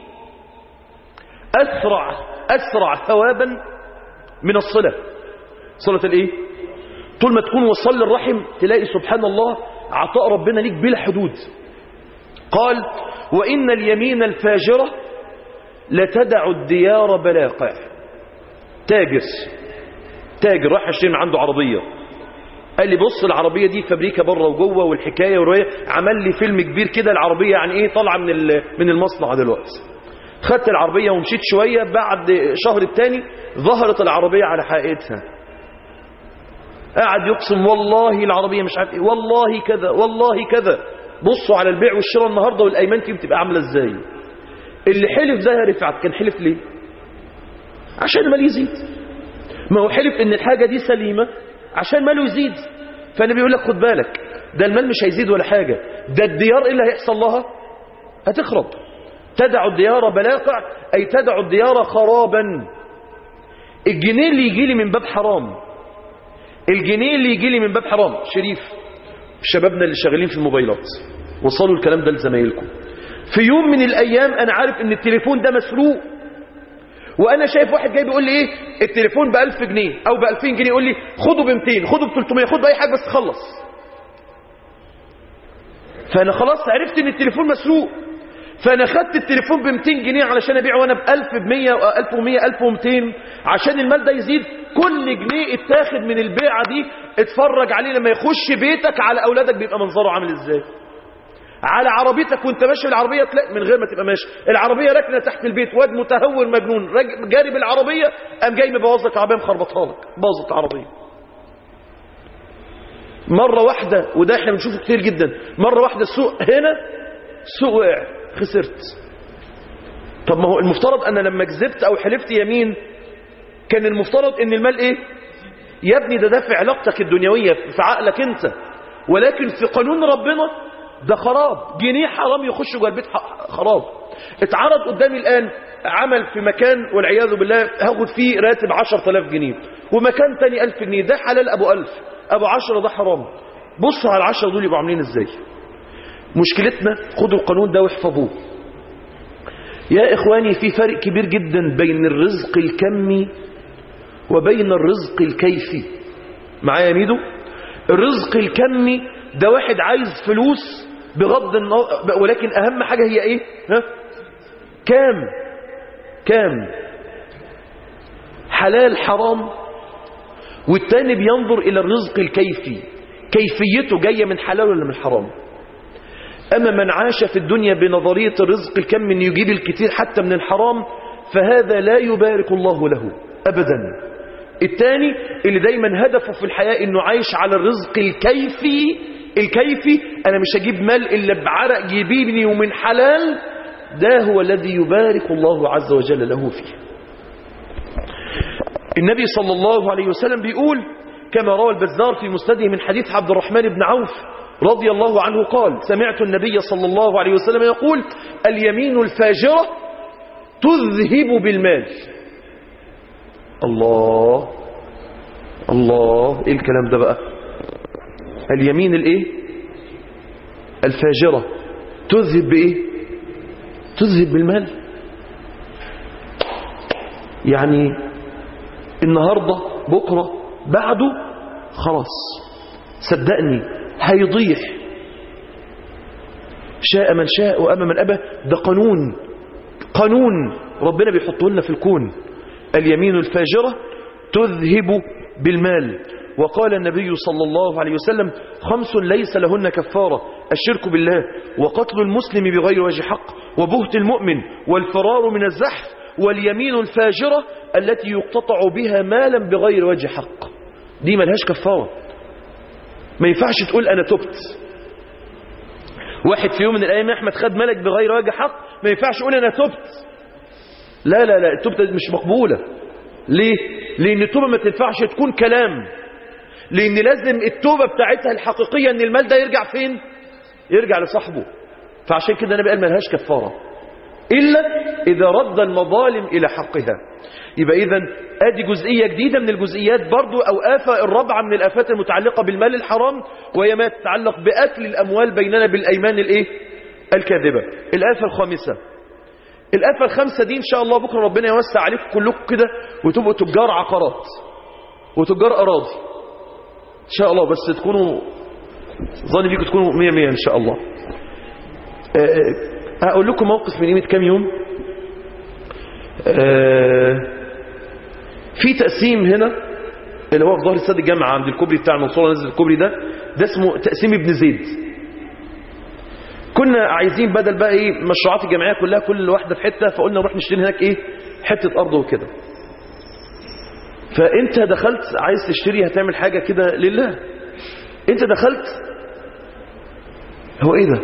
أسرع أسرع ثوابا من الصلة صلة الإيه؟ طول ما تكون وصل للرحم تلاقي سبحان الله عطاء ربنا ليك بلا حدود قال وإن اليمين الفاجرة لتدع الديار بلاقع تاجر تاجر راح يشتري من عنده عربية قال لي بص العربية دي فابريكا بره وجوه والحكاية والرواية عمل لي فيلم كبير كده العربية يعني ايه طالعة من من المصنع دلوقتي خدت العربية ومشيت شوية بعد شهر التاني ظهرت العربية على حقيقتها قاعد يقسم والله العربية مش عارف ايه والله كذا والله كذا بصوا على البيع والشراء النهاردة والأيمان فيه بتبقى عاملة ازاي اللي حلف ده يا رفعت كان حلف ليه عشان المال يزيد ما هو حلف ان الحاجة دي سليمة عشان ماله يزيد فانا بيقول لك خد بالك ده المال مش هيزيد ولا حاجة ده الديار ايه اللي هيحصل لها هتخرب تدع الديار بلاقع اي تدع الديار خرابا الجنيه اللي يجي لي من باب حرام الجنيه اللي يجي لي من باب حرام شريف شبابنا اللي شغالين في الموبايلات وصلوا الكلام ده لزمايلكم في يوم من الايام انا عارف ان التليفون ده مسروق وانا شايف واحد جاي بيقول لي ايه التليفون ب 1000 جنيه او ب 2000 جنيه يقول لي خده ب 200 خده ب 300 خده باي حاجه بس خلص فانا خلاص عرفت ان التليفون مسروق فانا خدت التليفون ب 200 جنيه علشان ابيعه وانا ب 1000 ب 100 1100 1200 عشان المال ده يزيد كل جنيه اتاخد من البيعه دي اتفرج عليه لما يخش بيتك على اولادك بيبقى منظره عامل ازاي على عربيتك وانت ماشي بالعربيه تلاقي من غير ما تبقى ماشي العربيه راكنه تحت البيت واد متهور مجنون جاري بالعربيه قام جاي مبوظ لك العربيه مخربطها لك باظت العربيه مره واحده وده احنا بنشوفه كتير جدا مره واحده السوق هنا السوق وقع خسرت طب ما هو المفترض انا لما كذبت او حلفت يمين كان المفترض ان المال ايه يا ابني ده ده في علاقتك الدنيويه في عقلك انت ولكن في قانون ربنا ده خراب جنيه حرام يخش جوه البيت خراب اتعرض قدامي الآن عمل في مكان والعياذ بالله هاخد فيه راتب 10000 جنيه ومكان تاني 1000 جنيه ده حلال أبو 1000 أبو 10 ده حرام بصوا على العشرة دول يبقوا عاملين ازاي مشكلتنا خدوا القانون ده واحفظوه يا إخواني في فرق كبير جدا بين الرزق الكمي وبين الرزق الكيفي معايا يا ميدو الرزق الكمي ده واحد عايز فلوس بغض النظر ولكن اهم حاجة هي ايه ها كام كام حلال حرام والتاني بينظر الى الرزق الكيفي كيفيته جاية من حلال ولا من حرام اما من عاش في الدنيا بنظرية الرزق الكم من يجيب الكثير حتى من الحرام فهذا لا يبارك الله له ابدا الثاني اللي دايما هدفه في الحياة انه عايش على الرزق الكيفي الكيفي انا مش هجيب مال الا بعرق جبيني ومن حلال ده هو الذي يبارك الله عز وجل له فيه النبي صلى الله عليه وسلم بيقول كما روى البزار في مسنده من حديث عبد الرحمن بن عوف رضي الله عنه قال سمعت النبي صلى الله عليه وسلم يقول اليمين الفاجرة تذهب بالمال الله الله ايه الكلام ده بقى اليمين الايه الفاجرة تذهب بايه تذهب بالمال يعني النهاردة بكرة بعده خلاص صدقني هيضيع شاء من شاء وأما من أبى ده قانون قانون ربنا بيحطه لنا في الكون اليمين الفاجرة تذهب بالمال وقال النبي صلى الله عليه وسلم خمس ليس لهن كفارة الشرك بالله وقتل المسلم بغير وجه حق وبهت المؤمن والفرار من الزحف واليمين الفاجرة التي يقتطع بها مالا بغير وجه حق دي ملهاش كفارة ما ينفعش تقول أنا تبت واحد في يوم من الأيام يا أحمد خد ملك بغير وجه حق ما ينفعش يقول أنا تبت لا لا لا التوبة مش مقبولة ليه؟ لأن التوبة ما تنفعش تكون كلام لأن لازم التوبة بتاعتها الحقيقية أن المال ده يرجع فين؟ يرجع لصاحبه فعشان كده النبي قال ملهاش كفارة إلا إذا رد المظالم إلى حقها يبقى إذا ادي جزئية جديدة من الجزئيات برضو أو آفة الرابعة من الآفات المتعلقة بالمال الحرام وهي ما تتعلق بأكل الأموال بيننا بالأيمان الإيه؟ الكاذبة الآفة الخامسة الآفة الخامسة دي إن شاء الله بكرة ربنا يوسع عليكم كلكم كده وتبقوا تجار عقارات وتجار أراضي إن شاء الله بس تكونوا ظني فيكم تكونوا مية مية إن شاء الله أه هقول لكم موقف من قيمة كام يوم أه في تقسيم هنا اللي هو في ظهر استاد الجامعة عند الكوبري بتاع المنصورة نزل الكوبري ده ده اسمه تقسيم ابن زيد كنا عايزين بدل بقى ايه مشروعات الجمعيه كلها كل واحده في حته فقلنا نروح نشتري هناك ايه حته ارض وكده فانت دخلت عايز تشتري هتعمل حاجه كده لله انت دخلت هو ايه ده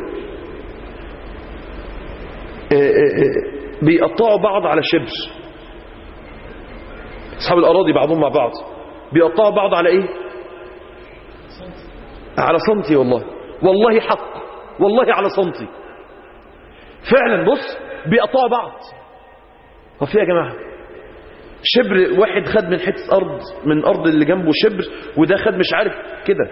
آه آه آه بيقطعوا بعض على شبر اصحاب الاراضي بعضهم مع بعض بيقطعوا بعض على ايه على سنتي والله والله حق والله على سنتي فعلا بص بيقطعوا بعض طب في يا جماعه شبر واحد خد من حته ارض من ارض اللي جنبه شبر وده خد مش عارف كده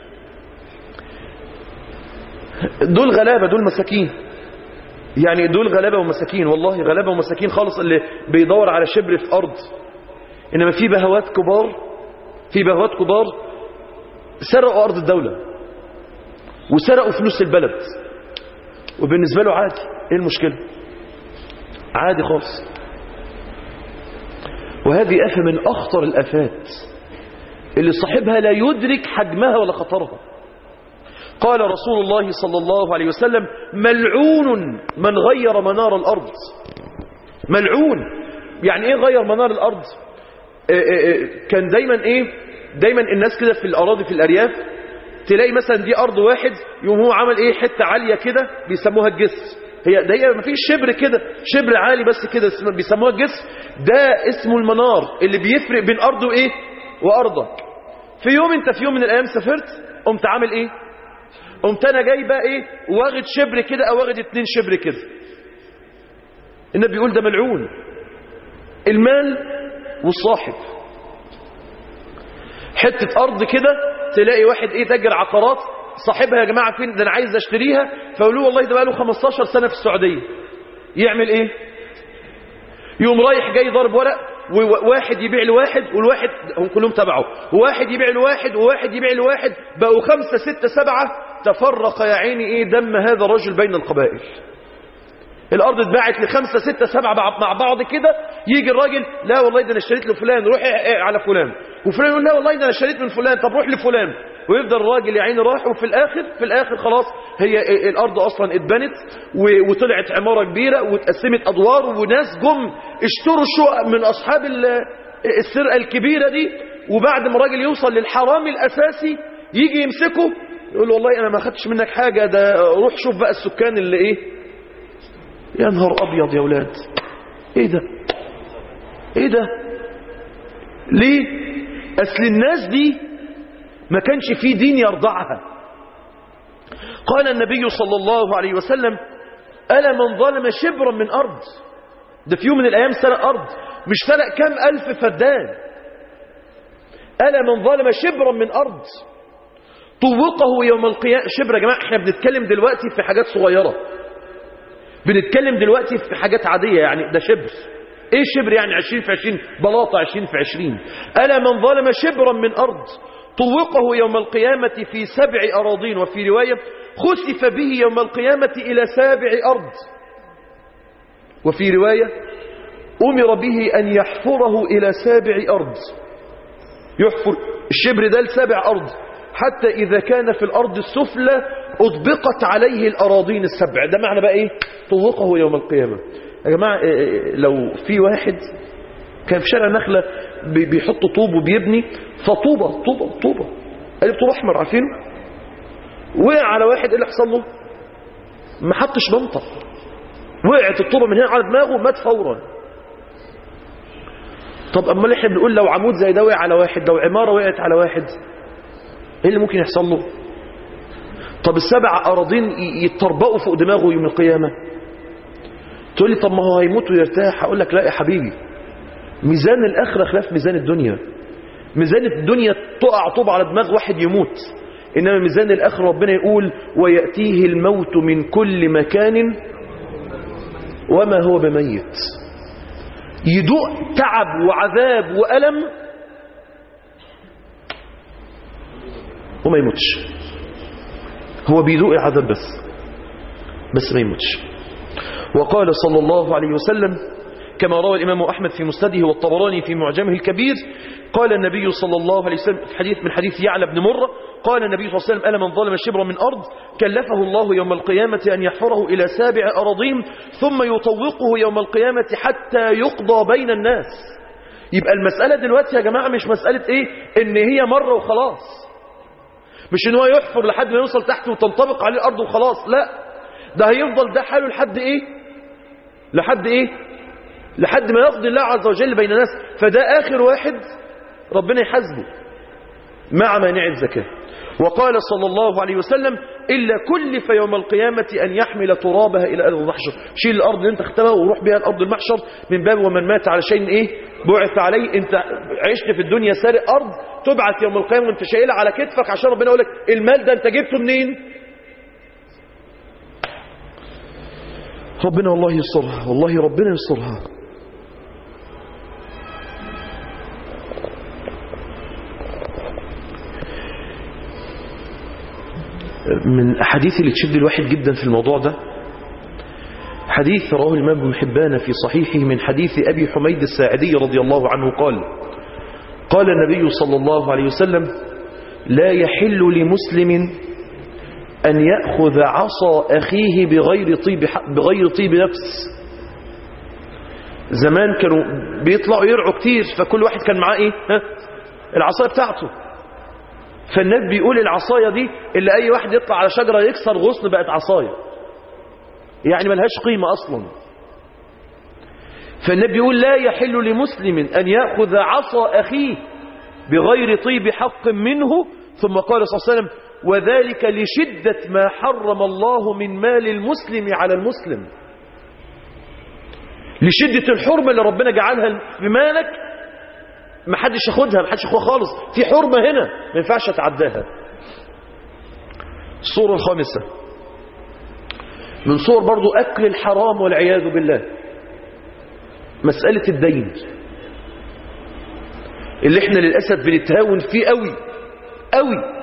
دول غلابه دول مساكين يعني دول غلابه ومساكين والله غلابه ومساكين خالص اللي بيدور على شبر في ارض انما في بهوات كبار في بهوات كبار سرقوا ارض الدوله وسرقوا فلوس البلد وبالنسبة له عادي ايه المشكلة عادي خالص وهذه آفة من أخطر الآفات اللي صاحبها لا يدرك حجمها ولا خطرها قال رسول الله صلى الله عليه وسلم ملعون من غير منار الأرض ملعون يعني ايه غير منار الأرض كان دايما ايه دايما الناس كده في الأراضي في الأرياف تلاقي مثلا دي أرض واحد يوم هو عمل إيه حتة عالية كده بيسموها الجسر هي ده هي مفيش شبر كده شبر عالي بس كده بيسموها الجسر ده اسمه المنار اللي بيفرق بين أرضه وإيه وأرضك في يوم أنت في يوم من الأيام سافرت قمت عامل إيه قمت أنا جاي بقى إيه واخد شبر كده أو واخد اتنين شبر كده النبي بيقول ده ملعون المال والصاحب حتة أرض كده تلاقي واحد ايه تاجر عقارات صاحبها يا جماعة فين ده انا عايز اشتريها فيقولوا والله ده بقاله 15 سنة في السعودية يعمل ايه يوم رايح جاي ضرب ورق وواحد يبيع لواحد والواحد هم كلهم تبعه وواحد يبيع لواحد وواحد يبيع لواحد بقوا خمسة ستة سبعة تفرق يا عيني ايه دم هذا الرجل بين القبائل الارض اتباعت لخمسة ستة سبعة مع بعض كده يجي الراجل لا والله ده انا اشتريت لفلان روح على فلان وفلان يقول لا والله ده انا اشتريت من فلان طب روح لفلان ويفضل الراجل يا عيني راح وفي الاخر في الاخر خلاص هي الارض اصلا اتبنت وطلعت عماره كبيره واتقسمت ادوار وناس جم اشتروا شقق من اصحاب السرقه الكبيره دي وبعد ما الراجل يوصل للحرام الاساسي يجي يمسكه يقول له والله انا ما خدتش منك حاجه ده روح شوف بقى السكان اللي ايه يا نهار ابيض يا ولاد ايه ده ايه ده ليه اصل الناس دي ما كانش في دين يرضعها قال النبي صلى الله عليه وسلم ألا من ظلم شبرا من أرض ده في يوم من الأيام سرق أرض مش سرق كام ألف فدان ألا من ظلم شبرا من أرض طوقه يوم القيامة شبر يا جماعة احنا بنتكلم دلوقتي في حاجات صغيرة بنتكلم دلوقتي في حاجات عادية يعني ده شبر ايه شبر يعني عشرين في عشرين بلاطة عشرين في عشرين ألا من ظلم شبرا من أرض طوقه يوم القيامة في سبع أراضين وفي رواية خسف به يوم القيامة إلى سابع أرض وفي رواية أمر به أن يحفره إلى سابع أرض يحفر الشبر ده لسابع أرض حتى إذا كان في الأرض السفلى أطبقت عليه الأراضين السبع ده معنى بقى إيه طوقه يوم القيامة يا جماعة لو في واحد كان في شارع نخلة بي- بيحط طوب وبيبني فطوبة طوبة طوبة قال طوب أحمر عارفينه وقع على واحد ايه اللي حصل له ما حطش بنطة وقعت الطوبة من هنا على دماغه مات فورا طب أما احنا بنقول لو عمود زي ده وقع على واحد لو عمارة وقعت على واحد ايه اللي ممكن يحصل له طب السبع أراضين ي- يتطربقوا فوق دماغه يوم القيامة تقول لي طب ما هو هيموت ويرتاح هقول لك لا يا حبيبي ميزان الآخرة خلاف ميزان الدنيا ميزان الدنيا تقع طوب على دماغ واحد يموت إنما ميزان الآخرة ربنا يقول ويأتيه الموت من كل مكان وما هو بميت يدوق تعب وعذاب وألم وما يموتش هو بيدوق العذاب بس بس ما يموتش وقال صلى الله عليه وسلم كما روى الإمام أحمد في مسنده والطبراني في معجمه الكبير قال النبي صلى الله عليه وسلم في حديث من حديث يعلى بن مرة قال النبي صلى الله عليه وسلم ألا من ظلم شبرا من أرض كلفه الله يوم القيامة أن يحفره إلى سابع أراضين ثم يطوقه يوم القيامة حتى يقضى بين الناس يبقى المسألة دلوقتي يا جماعة مش مسألة إيه إن هي مرة وخلاص مش إن هو يحفر لحد ما يوصل تحت وتنطبق عليه الأرض وخلاص لا ده هيفضل ده حاله لحد إيه لحد إيه لحد ما يقضي الله عز وجل بين الناس فده آخر واحد ربنا يحاسبه مع مانع الزكاة وقال صلى الله عليه وسلم إلا كلف يوم القيامة أن يحمل ترابها إلى أرض المحشر شيل الأرض اللي انت اختبها وروح بها الأرض المحشر من باب ومن مات على شيء إيه بعث عليه انت عشت في الدنيا سارق أرض تبعث يوم القيامة وانت شايلها على كتفك عشان ربنا يقول لك المال ده انت جبته منين ربنا والله يسترها والله ربنا يسترها من أحاديث اللي تشد الواحد جدا في الموضوع ده حديث رواه الإمام ابن حبان في صحيحه من حديث أبي حميد الساعدي رضي الله عنه قال قال النبي صلى الله عليه وسلم لا يحل لمسلم أن يأخذ عصا أخيه بغير طيب, بغير طيب نفس زمان كانوا بيطلعوا يرعوا كتير فكل واحد كان معاه ايه ها؟ العصاية بتاعته فالنبي بيقول العصاية دي اللي أي واحد يطلع على شجرة يكسر غصن بقت عصاية يعني ملهاش قيمة أصلا فالنبي يقول لا يحل لمسلم أن يأخذ عصا أخيه بغير طيب حق منه ثم قال صلى الله عليه وسلم وذلك لشدة ما حرم الله من مال المسلم على المسلم لشدة الحرمة اللي ربنا جعلها في مالك ما حدش ياخدها ما حدش ياخدها خالص في حرمة هنا ما ينفعش اتعداها الصورة الخامسة من صور برضو أكل الحرام والعياذ بالله مسألة الدين اللي احنا للأسف بنتهاون فيه قوي قوي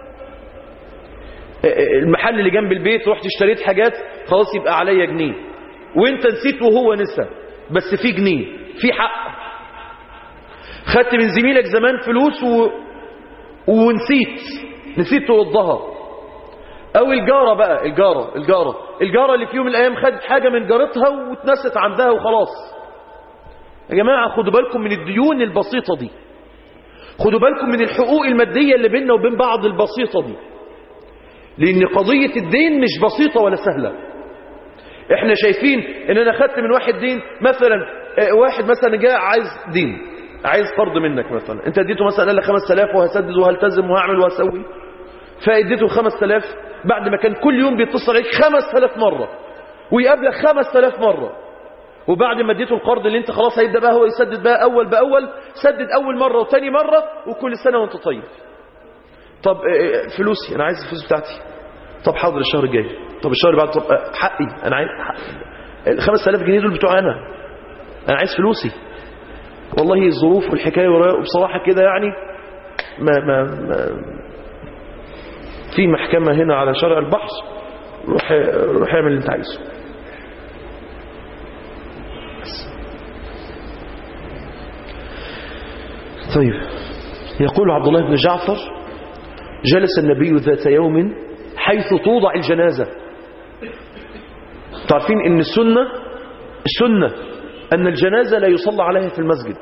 المحل اللي جنب البيت رحت اشتريت حاجات خلاص يبقى عليا جنيه وانت نسيت وهو نسى بس في جنيه في حق خدت من زميلك زمان فلوس و... ونسيت نسيت تردها او الجارة بقى الجارة الجارة الجارة اللي في يوم من الايام خدت حاجة من جارتها واتنست عندها وخلاص يا جماعة خدوا بالكم من الديون البسيطة دي خدوا بالكم من الحقوق المادية اللي بيننا وبين بعض البسيطة دي لان قضية الدين مش بسيطة ولا سهلة احنا شايفين ان انا خدت من واحد دين مثلا واحد مثلا جاء عايز دين عايز قرض منك مثلا انت اديته مثلا قال لك 5000 وهسدد وهلتزم وهعمل وهسوي فاديته 5000 بعد ما كان كل يوم بيتصل عليك 5000 مرة ويقابلك 5000 مرة وبعد ما اديته القرض اللي انت خلاص هيبدا بقى هو يسدد بقى اول باول سدد اول مرة وتاني مرة وكل سنة وانت طيب طب فلوسي انا عايز الفلوس بتاعتي طب حاضر الشهر الجاي طب الشهر بعد طب حقي انا عايز حقي ال 5000 جنيه دول بتوع انا انا عايز فلوسي والله الظروف والحكايه وبصراحه كده يعني ما ما, ما في محكمه هنا على شارع البحر روح روح اعمل اللي انت عايزه طيب يقول عبد الله بن جعفر جلس النبي ذات يوم حيث توضع الجنازة تعرفين ان السنة السنة أن الجنازة لا يصلى عليها في المسجد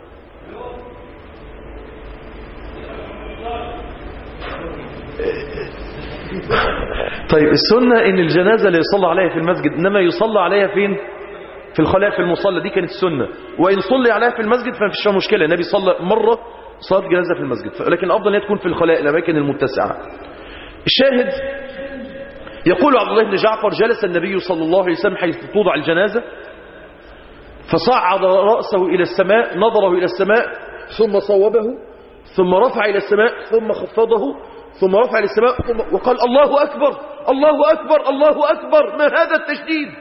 طيب السنة ان الجنازة لا يصلى عليها في المسجد انما يصلى عليها فين في الخلاء في المصلى دي كانت السنة وان صلي عليها في المسجد فما فيش مشكلة النبي صلى مرة صلاة جنازة في المسجد لكن الافضل ان تكون في الخلاء الاماكن المتسعة الشاهد يقول عبد الله بن جعفر جلس النبي صلى الله عليه وسلم حيث توضع الجنازة فصعد رأسه إلى السماء نظره إلى السماء ثم صوبه ثم رفع إلى السماء ثم خفضه ثم رفع إلى السماء ثم وقال الله أكبر الله أكبر الله أكبر ما هذا التشديد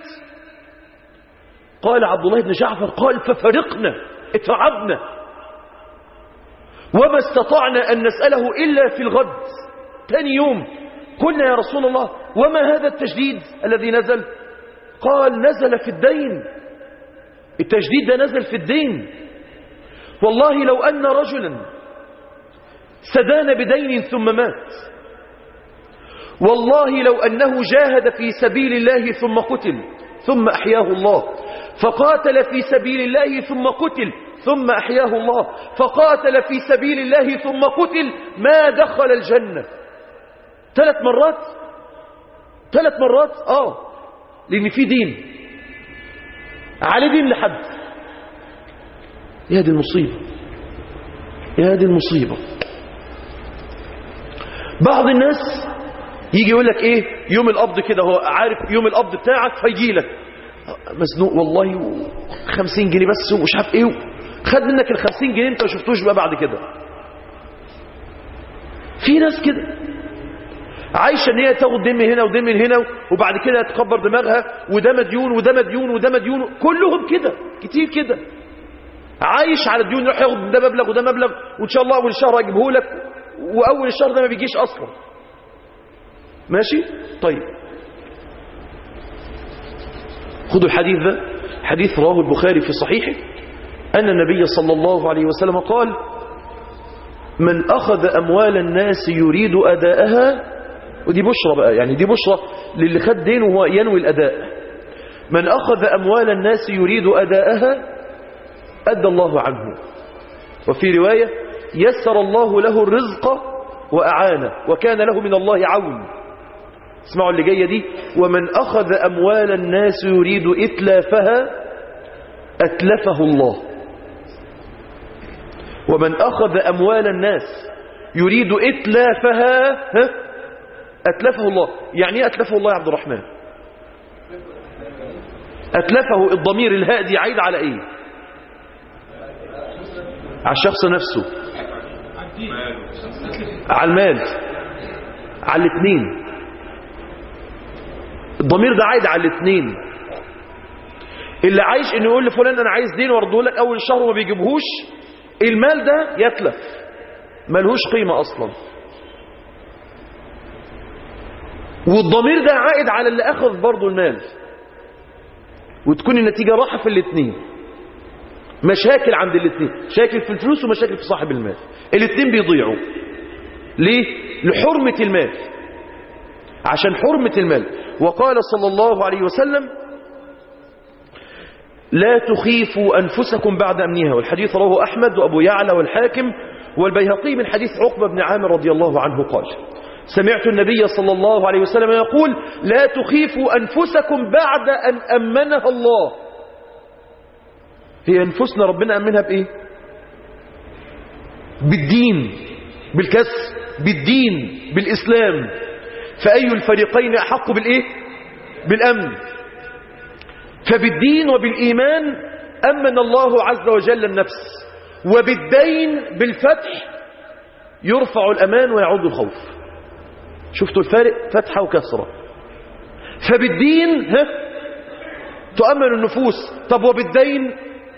قال عبد الله بن جعفر قال ففرقنا اتعبنا وما استطعنا أن نسأله إلا في الغد ثاني يوم قلنا يا رسول الله وما هذا التجديد الذي نزل قال نزل في الدين التجديد ده نزل في الدين والله لو أن رجلا سدان بدين ثم مات والله لو أنه جاهد في سبيل الله ثم قتل ثم أحياه الله فقاتل في سبيل الله ثم قتل ثم أحياه الله فقاتل في سبيل الله ثم قتل ما دخل الجنة ثلاث مرات ثلاث مرات آه لأن في دين عليه دين لحد يا دي المصيبة يا دي المصيبة بعض الناس يجي يقول لك ايه يوم القبض كده هو عارف يوم القبض بتاعك فيجي لك مزنوق والله خمسين جنيه بس ومش عارف ايه خد منك الخمسين جنيه انت ما شفتوش بقى بعد كده في ناس كده عايشة ان هي تاخد دم هنا ودم هنا وبعد كده تكبر دماغها وده مديون وده مديون وده مديون كلهم كده كتير كده عايش على الديون يروح ياخد ده مبلغ وده مبلغ وان شاء الله اول الشهر هجيبه لك واول الشهر ده ما بيجيش اصلا ماشي طيب خدوا الحديث ده حديث رواه البخاري في صحيحه أن النبي صلى الله عليه وسلم قال من أخذ أموال الناس يريد أداءها ودي بشرى بقى يعني دي بشرى للي خد دين وهو ينوي الأداء من أخذ أموال الناس يريد أداءها أدى الله عنه وفي رواية يسر الله له الرزق وأعانه وكان له من الله عون اسمعوا اللي جاية دي ومن أخذ أموال الناس يريد إتلافها أتلفه الله ومن أخذ أموال الناس يريد إتلافها ها؟ أتلفه الله يعني إيه أتلفه الله يا عبد الرحمن أتلفه الضمير الهادي عيد على إيه على الشخص نفسه على المال على الاثنين الضمير ده عايد على الاثنين اللي عايش انه يقول لفلان انا عايز دين وارده لك اول الشهر وما بيجيبهوش المال ده يتلف ملهوش قيمة اصلا والضمير ده عائد على اللي اخذ برضه المال وتكون النتيجة راحة في الاثنين مشاكل عند الاثنين مشاكل في الفلوس ومشاكل في صاحب المال الاثنين بيضيعوا ليه لحرمة المال عشان حرمة المال وقال صلى الله عليه وسلم لا تخيفوا أنفسكم بعد أمنها والحديث رواه أحمد وأبو يعلى والحاكم والبيهقي من حديث عقبة بن عامر رضي الله عنه قال سمعت النبي صلى الله عليه وسلم يقول لا تخيفوا أنفسكم بعد أن أمنها الله هي أنفسنا ربنا أمنها بإيه بالدين بالكسر بالدين بالإسلام فأي الفريقين أحق بالإيه بالأمن فبالدين وبالإيمان أمن الله عز وجل النفس وبالدين بالفتح يرفع الأمان ويعود الخوف شفتوا الفارق فتحة وكسرة فبالدين ها تؤمن النفوس طب وبالدين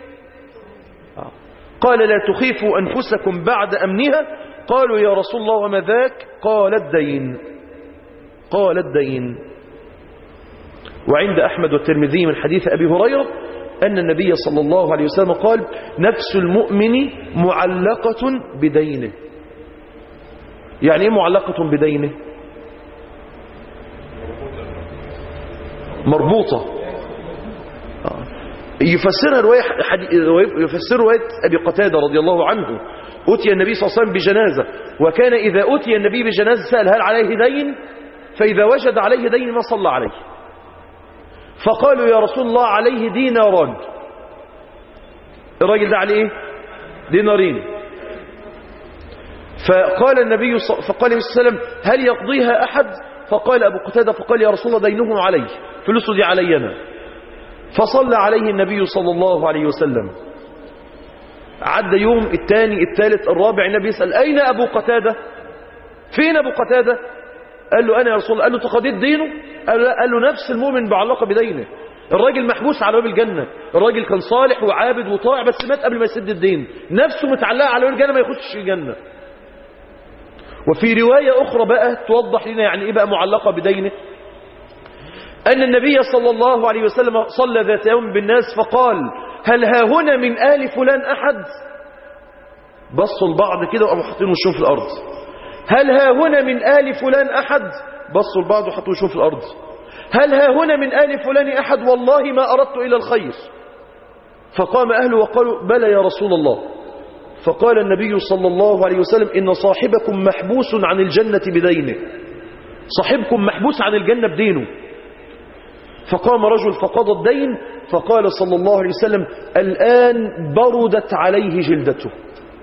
قال لا تخيفوا أنفسكم بعد أمنها قالوا يا رسول الله وما ذاك قال الدين قال الدين وعند أحمد والترمذي من حديث أبي هريرة أن النبي صلى الله عليه وسلم قال نفس المؤمن معلقة بدينه يعني ايه معلقة بدينه مربوطة يفسرها رواية حدي... يفسر رواية أبي قتادة رضي الله عنه أتي النبي صلى الله عليه وسلم بجنازة وكان إذا أتي النبي بجنازة سأل هل عليه دين فإذا وجد عليه دين ما صلى عليه فقالوا يا رسول الله عليه ديناران الراجل ده عليه ايه دينارين فقال النبي ص... فقال النبي صلى الله عليه وسلم هل يقضيها أحد فقال أبو قتادة فقال يا رسول الله دينه علي فلوسه دي علي أنا فصلى عليه النبي صلى الله عليه وسلم عدى يوم الثاني الثالث الرابع النبي يسأل أين أبو قتادة فين أبو قتادة قال له أنا يا رسول الله قال له تقضيت دينه قال له, قال له نفس المؤمن بعلاقة بدينه الراجل محبوس على باب الجنة الراجل كان صالح وعابد وطاع بس مات قبل ما يسد الدين نفسه متعلقة على باب الجنة ما يخشش الجنة وفي رواية أخرى بقى توضح لنا يعني إيه بقى معلقة بدينه أن النبي صلى الله عليه وسلم صلى ذات يوم بالناس فقال هل ها هنا من آل فلان أحد بصوا لبعض كده وقاموا حاطين وشهم في الأرض هل ها هنا من آل فلان أحد بصوا لبعض وحطوا وشهم في الأرض هل ها هنا من آل فلان أحد والله ما أردت إلى الخير فقام أهله وقالوا بلى يا رسول الله فقال النبي صلى الله عليه وسلم إن صاحبكم محبوس عن الجنة بدينه صاحبكم محبوس عن الجنة بدينه فقام رجل فقضى الدين فقال صلى الله عليه وسلم الآن بردت عليه جلدته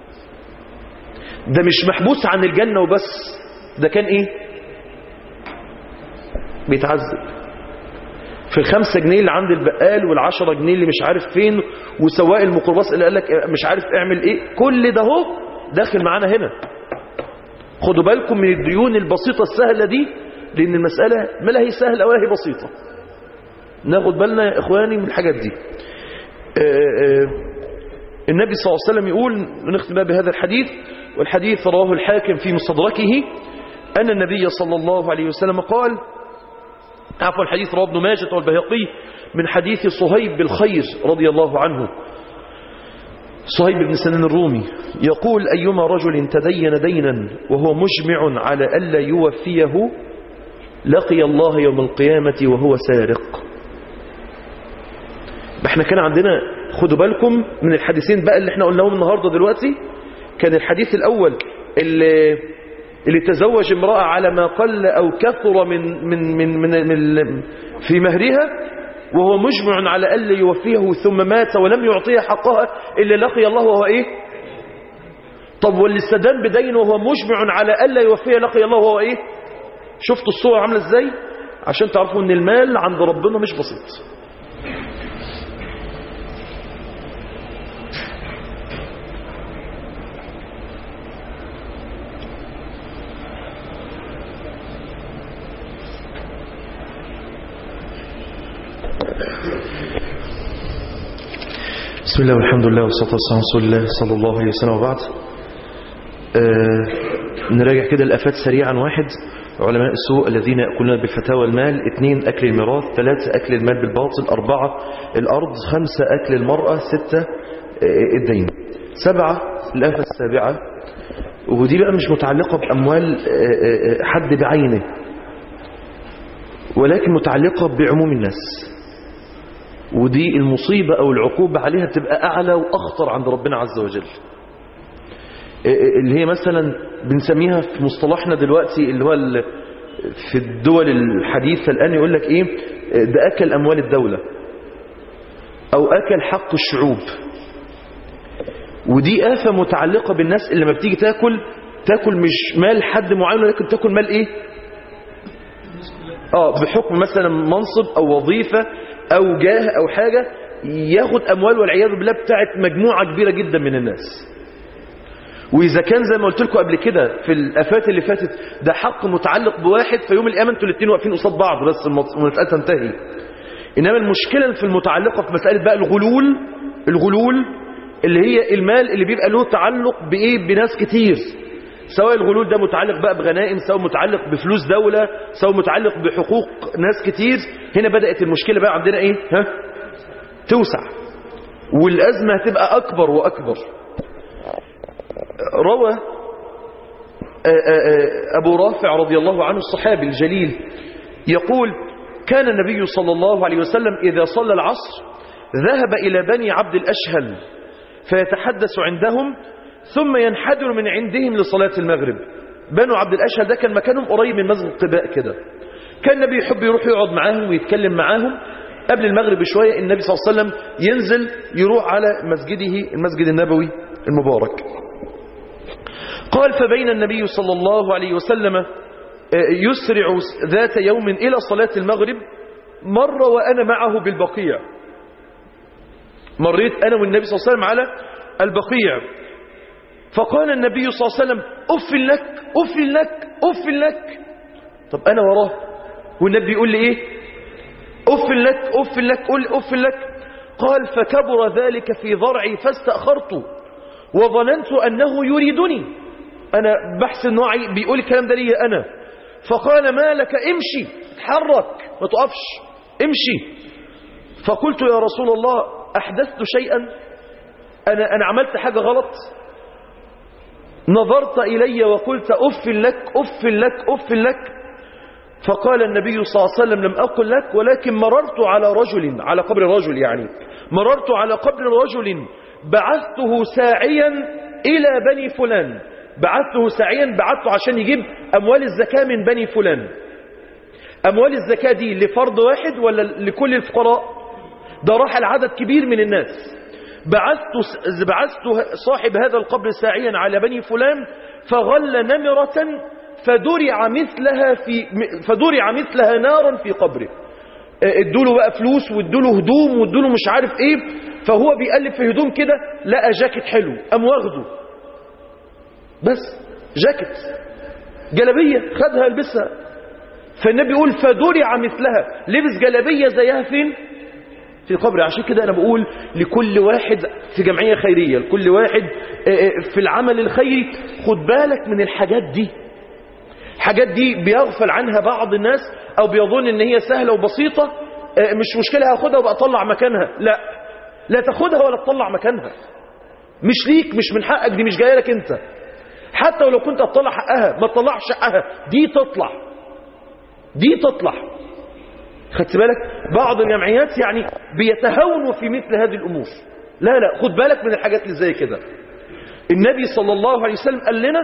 ده مش محبوس عن الجنة وبس ده كان ايه بيتعذب في الخمسة جنيه اللي عند البقال والعشرة جنيه اللي مش عارف فين وسواق الميكروباص اللي قال لك مش عارف اعمل ايه كل ده هو داخل معانا هنا خدوا بالكم من الديون البسيطة السهلة دي لأن المسألة ما لا هي سهلة ولا هي بسيطة ناخد بالنا يا إخواني من الحاجات دي النبي صلى الله عليه وسلم يقول نختم بهذا الحديث والحديث رواه الحاكم في مستدركه أن النبي صلى الله عليه وسلم قال عفوا الحديث رواه ابن ماجه والبيهقي من حديث صهيب بالخير رضي الله عنه صهيب بن سنان الرومي يقول أيما رجل تدين دينا وهو مجمع على ألا يوفيه لقي الله يوم القيامة وهو سارق احنا كان عندنا خدوا بالكم من الحديثين بقى اللي احنا قلناهم النهاردة دلوقتي كان الحديث الأول اللي, اللي تزوج امرأة على ما قل أو كثر من, من, من, من, من في مهرها وهو مجمع على ألا يوفيه ثم مات ولم يعطيها حقها إلا لقي الله وهو إيه طب واللي استدان بدين وهو مجمع على ألا يوفيه لقي الله وهو إيه شفتوا الصورة عاملة إزاي عشان تعرفوا أن المال عند ربنا مش بسيط بسم الله والحمد لله والصلاة والسلام على رسول الله صلى الله عليه وسلم وبعد آه نراجع كده الأفات سريعا واحد علماء السوء الذين يأكلون بالفتاوى المال اثنين أكل الميراث ثلاثة أكل المال بالباطل أربعة الأرض خمسة أكل المرأة ستة آه الدين سبعة الآفة السابعة ودي بقى مش متعلقة بأموال آه حد بعينه ولكن متعلقة بعموم الناس ودي المصيبة أو العقوبة عليها تبقى أعلى وأخطر عند ربنا عز وجل اللي هي مثلا بنسميها في مصطلحنا دلوقتي اللي هو في الدول الحديثة الآن يقول لك إيه ده أكل أموال الدولة أو أكل حق الشعوب ودي آفة متعلقة بالناس اللي لما بتيجي تاكل تاكل مش مال حد معين ولكن تاكل مال إيه آه بحكم مثلا منصب أو وظيفة أو جاه أو حاجة ياخد أموال والعياذ بالله بتاعت مجموعة كبيرة جدا من الناس وإذا كان زي ما قلت لكم قبل كده في الآفات اللي فاتت ده حق متعلق بواحد في يوم القيامة انتوا الاثنين واقفين قصاد بعض بس المسألة تنتهي إنما المشكلة في المتعلقة في مسألة بقى الغلول الغلول اللي هي المال اللي بيبقى له تعلق بإيه بناس كتير سواء الغلول ده متعلق بقى بغنائم سواء متعلق بفلوس دولة سواء متعلق بحقوق ناس كتير هنا بدأت المشكلة بقى عندنا ايه ها توسع والأزمة هتبقى أكبر وأكبر روى أبو رافع رضي الله عنه الصحابي الجليل يقول كان النبي صلى الله عليه وسلم إذا صلى العصر ذهب إلى بني عبد الأشهل فيتحدث عندهم ثم ينحدر من عندهم لصلاة المغرب بنو عبد الأشهل ده كان مكانهم قريب من مسجد قباء كده كان النبي يحب يروح يقعد معاهم ويتكلم معاهم قبل المغرب بشوية النبي صلى الله عليه وسلم ينزل يروح على مسجده المسجد النبوي المبارك قال فبين النبي صلى الله عليه وسلم يسرع ذات يوم إلى صلاة المغرب مر وأنا معه بالبقيع مريت أنا والنبي صلى الله عليه وسلم على البقيع فقال النبي صلى الله عليه وسلم أف لك أف لك أف لك طب أنا وراه والنبي يقول لي إيه أف لك أف لك قل أف لك قال فكبر ذلك في ضرعي فاستأخرت وظننت أنه يريدني أنا بحث نوعي بيقول الكلام ده لي أنا فقال ما لك امشي تحرك ما تقفش امشي فقلت يا رسول الله أحدثت شيئا أنا, أنا عملت حاجة غلط نظرت إلي وقلت أف لك أف لك أف لك فقال النبي صلى الله عليه وسلم لم أقل لك ولكن مررت على رجل على قبر رجل يعني مررت على قبر رجل بعثته ساعيا إلى بني فلان بعثته ساعيا بعثته عشان يجيب أموال الزكاة من بني فلان أموال الزكاة دي لفرد واحد ولا لكل الفقراء ده راح العدد كبير من الناس بعثت, بعثت صاحب هذا القبر ساعيا على بني فلان فغل نمرة فدرع مثلها في فدرع مثلها نارا في قبره ادوله بقى فلوس وادوله هدوم وادوله مش عارف ايه فهو بيقلب في هدوم كده لقى جاكيت حلو قام واخده بس جاكيت جلبية خدها لبسها فالنبي يقول فدرع مثلها لبس جلبية زيها فين في قبر عشان كده انا بقول لكل واحد في جمعية خيرية لكل واحد في العمل الخيري خد بالك من الحاجات دي الحاجات دي بيغفل عنها بعض الناس او بيظن ان هي سهلة وبسيطة مش مشكلة هاخدها وبقى اطلع مكانها لا لا تاخدها ولا تطلع مكانها مش ليك مش من حقك دي مش جايه لك انت حتى ولو كنت هتطلع حقها ما تطلعش حقها دي تطلع دي تطلع خدت بالك بعض الجمعيات يعني بيتهاونوا في مثل هذه الامور لا لا خد بالك من الحاجات اللي زي كده النبي صلى الله عليه وسلم قال لنا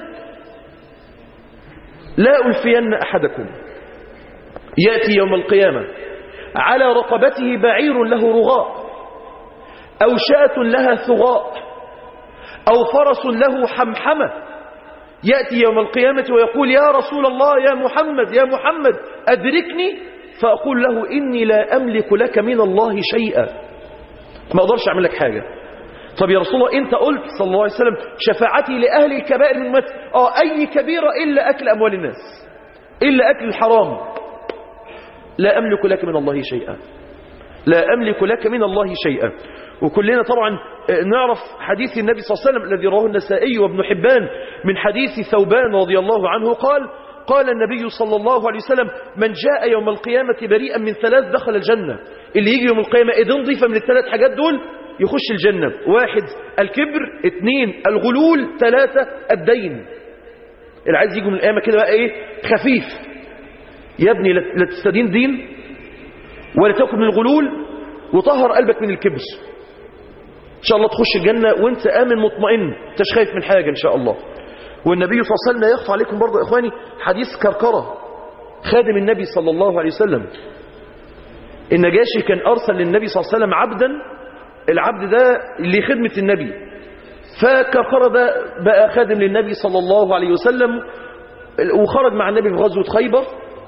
لا ألفين أحدكم يأتي يوم القيامة على رقبته بعير له رغاء أو شاة لها ثغاء أو فرس له حمحمة يأتي يوم القيامة ويقول يا رسول الله يا محمد يا محمد أدركني فأقول له إني لا أملك لك من الله شيئا ما أقدرش أعمل لك حاجة طب يا رسول الله انت قلت صلى الله عليه وسلم شفاعتي لأهل الكبائر من مت اه اي كبيرة الا اكل اموال الناس الا اكل الحرام لا املك لك من الله شيئا لا املك لك من الله شيئا وكلنا طبعا نعرف حديث النبي صلى الله عليه وسلم الذي رواه النسائي وابن حبان من حديث ثوبان رضي الله عنه قال قال النبي صلى الله عليه وسلم من جاء يوم القيامة بريئا من ثلاث دخل الجنة اللي يجي يوم القيامة ايدين نظيفة من الثلاث حاجات دول يخش الجنة واحد الكبر اثنين الغلول ثلاثة الدين اللي عايز يجي من القيامة كده بقى ايه خفيف يا ابني لا تستدين دين ولا تاكل من الغلول وطهر قلبك من الكبر ان شاء الله تخش الجنة وانت امن مطمئن انتش خايف من حاجة ان شاء الله والنبي صلى الله عليه وسلم لا يخفى عليكم برضه يا اخواني حديث كركرة خادم النبي صلى الله عليه وسلم النجاشي كان ارسل للنبي صلى الله عليه وسلم عبدا العبد ده لخدمة النبي فكركرة ده بقى خادم للنبي صلى الله عليه وسلم وخرج مع النبي في غزوة خيبر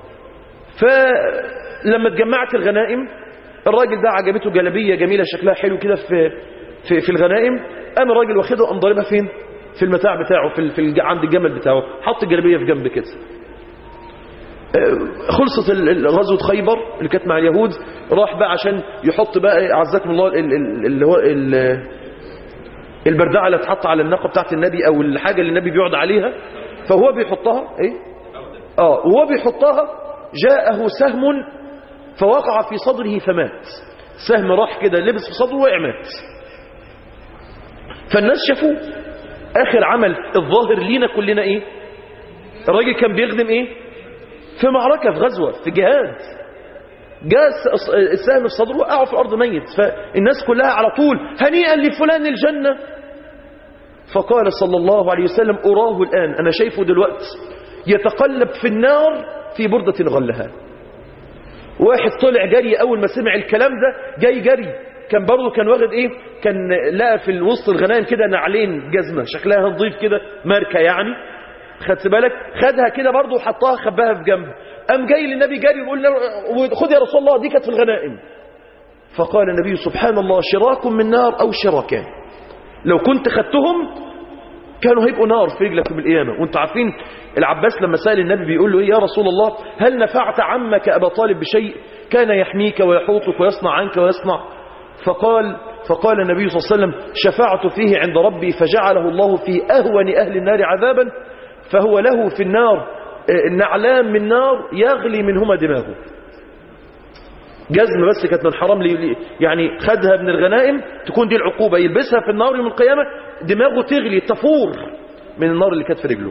فلما اتجمعت الغنائم الراجل ده عجبته جلبية جميلة شكلها حلو كده في, في, في الغنائم قام الراجل واخدها قام ضاربها فين في المتاع بتاعه في, في عند الجمل بتاعه حط الجلبية في جنب كده خلصت غزوة خيبر اللي كانت مع اليهود راح بقى عشان يحط بقى عزكم الله اللي هو البردعة اللي تحط على الناقة بتاعت النبي او الحاجة اللي النبي بيقعد عليها فهو بيحطها ايه اه وهو بيحطها جاءه سهم فوقع في صدره فمات سهم راح كده لبس في صدره وقع مات فالناس شافوه اخر عمل الظاهر لينا كلنا ايه الراجل كان بيخدم ايه في معركة في غزوة في جهاد جاء السهم في صدره وقعوا في الأرض ميت فالناس كلها على طول هنيئا لفلان الجنة فقال صلى الله عليه وسلم أراه الآن أنا شايفه دلوقتي يتقلب في النار في بردة غلها واحد طلع جري أول ما سمع الكلام ده جاي جري كان برضه كان واخد ايه كان لقى في وسط الغنائم كده نعلين جزمة شكلها نظيف كده ماركة يعني خدت بالك خدها كده برضه وحطها خباها في جنب قام جاي للنبي جاري ويقول له خد يا رسول الله دي كانت في الغنائم فقال النبي سبحان الله شراك من نار أو شراكان لو كنت خدتهم كانوا هيبقوا نار في رجلك يوم القيامة وانتوا عارفين العباس لما سأل النبي بيقول له ايه يا رسول الله هل نفعت عمك أبا طالب بشيء كان يحميك ويحوطك ويصنع عنك ويصنع فقال فقال النبي صلى الله عليه وسلم شفعت فيه عند ربي فجعله الله في أهون أهل النار عذابا فهو له في النار نعلام من نار يغلي منهما دماغه جزم بس كانت من حرام لي يعني خدها من الغنائم تكون دي العقوبة يلبسها في النار يوم القيامة دماغه تغلي تفور من النار اللي كانت في رجله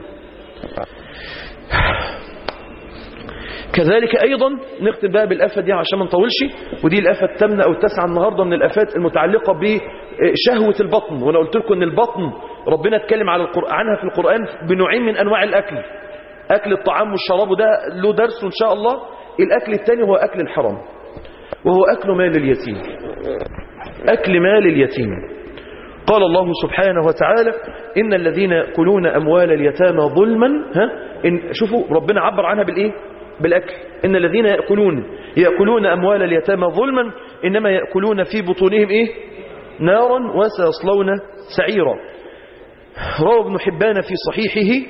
كذلك أيضا نختم بقى بالآفة دي عشان ما نطولش ودي الآفة الثامنة أو التاسعة النهاردة من الآفات المتعلقة بشهوة البطن وأنا قلت لكم أن البطن ربنا اتكلم على القرآن عنها في القرآن بنوعين من أنواع الأكل أكل الطعام والشراب وده له درس إن شاء الله الأكل الثاني هو أكل الحرام وهو أكل مال اليتيم أكل مال اليتيم قال الله سبحانه وتعالى إن الذين يأكلون أموال اليتامى ظلما ها إن شوفوا ربنا عبر عنها بالإيه بالأكل إن الذين يأكلون يأكلون أموال اليتامى ظلما إنما يأكلون في بطونهم إيه نارا وسيصلون سعيرا روى ابن حبان في صحيحه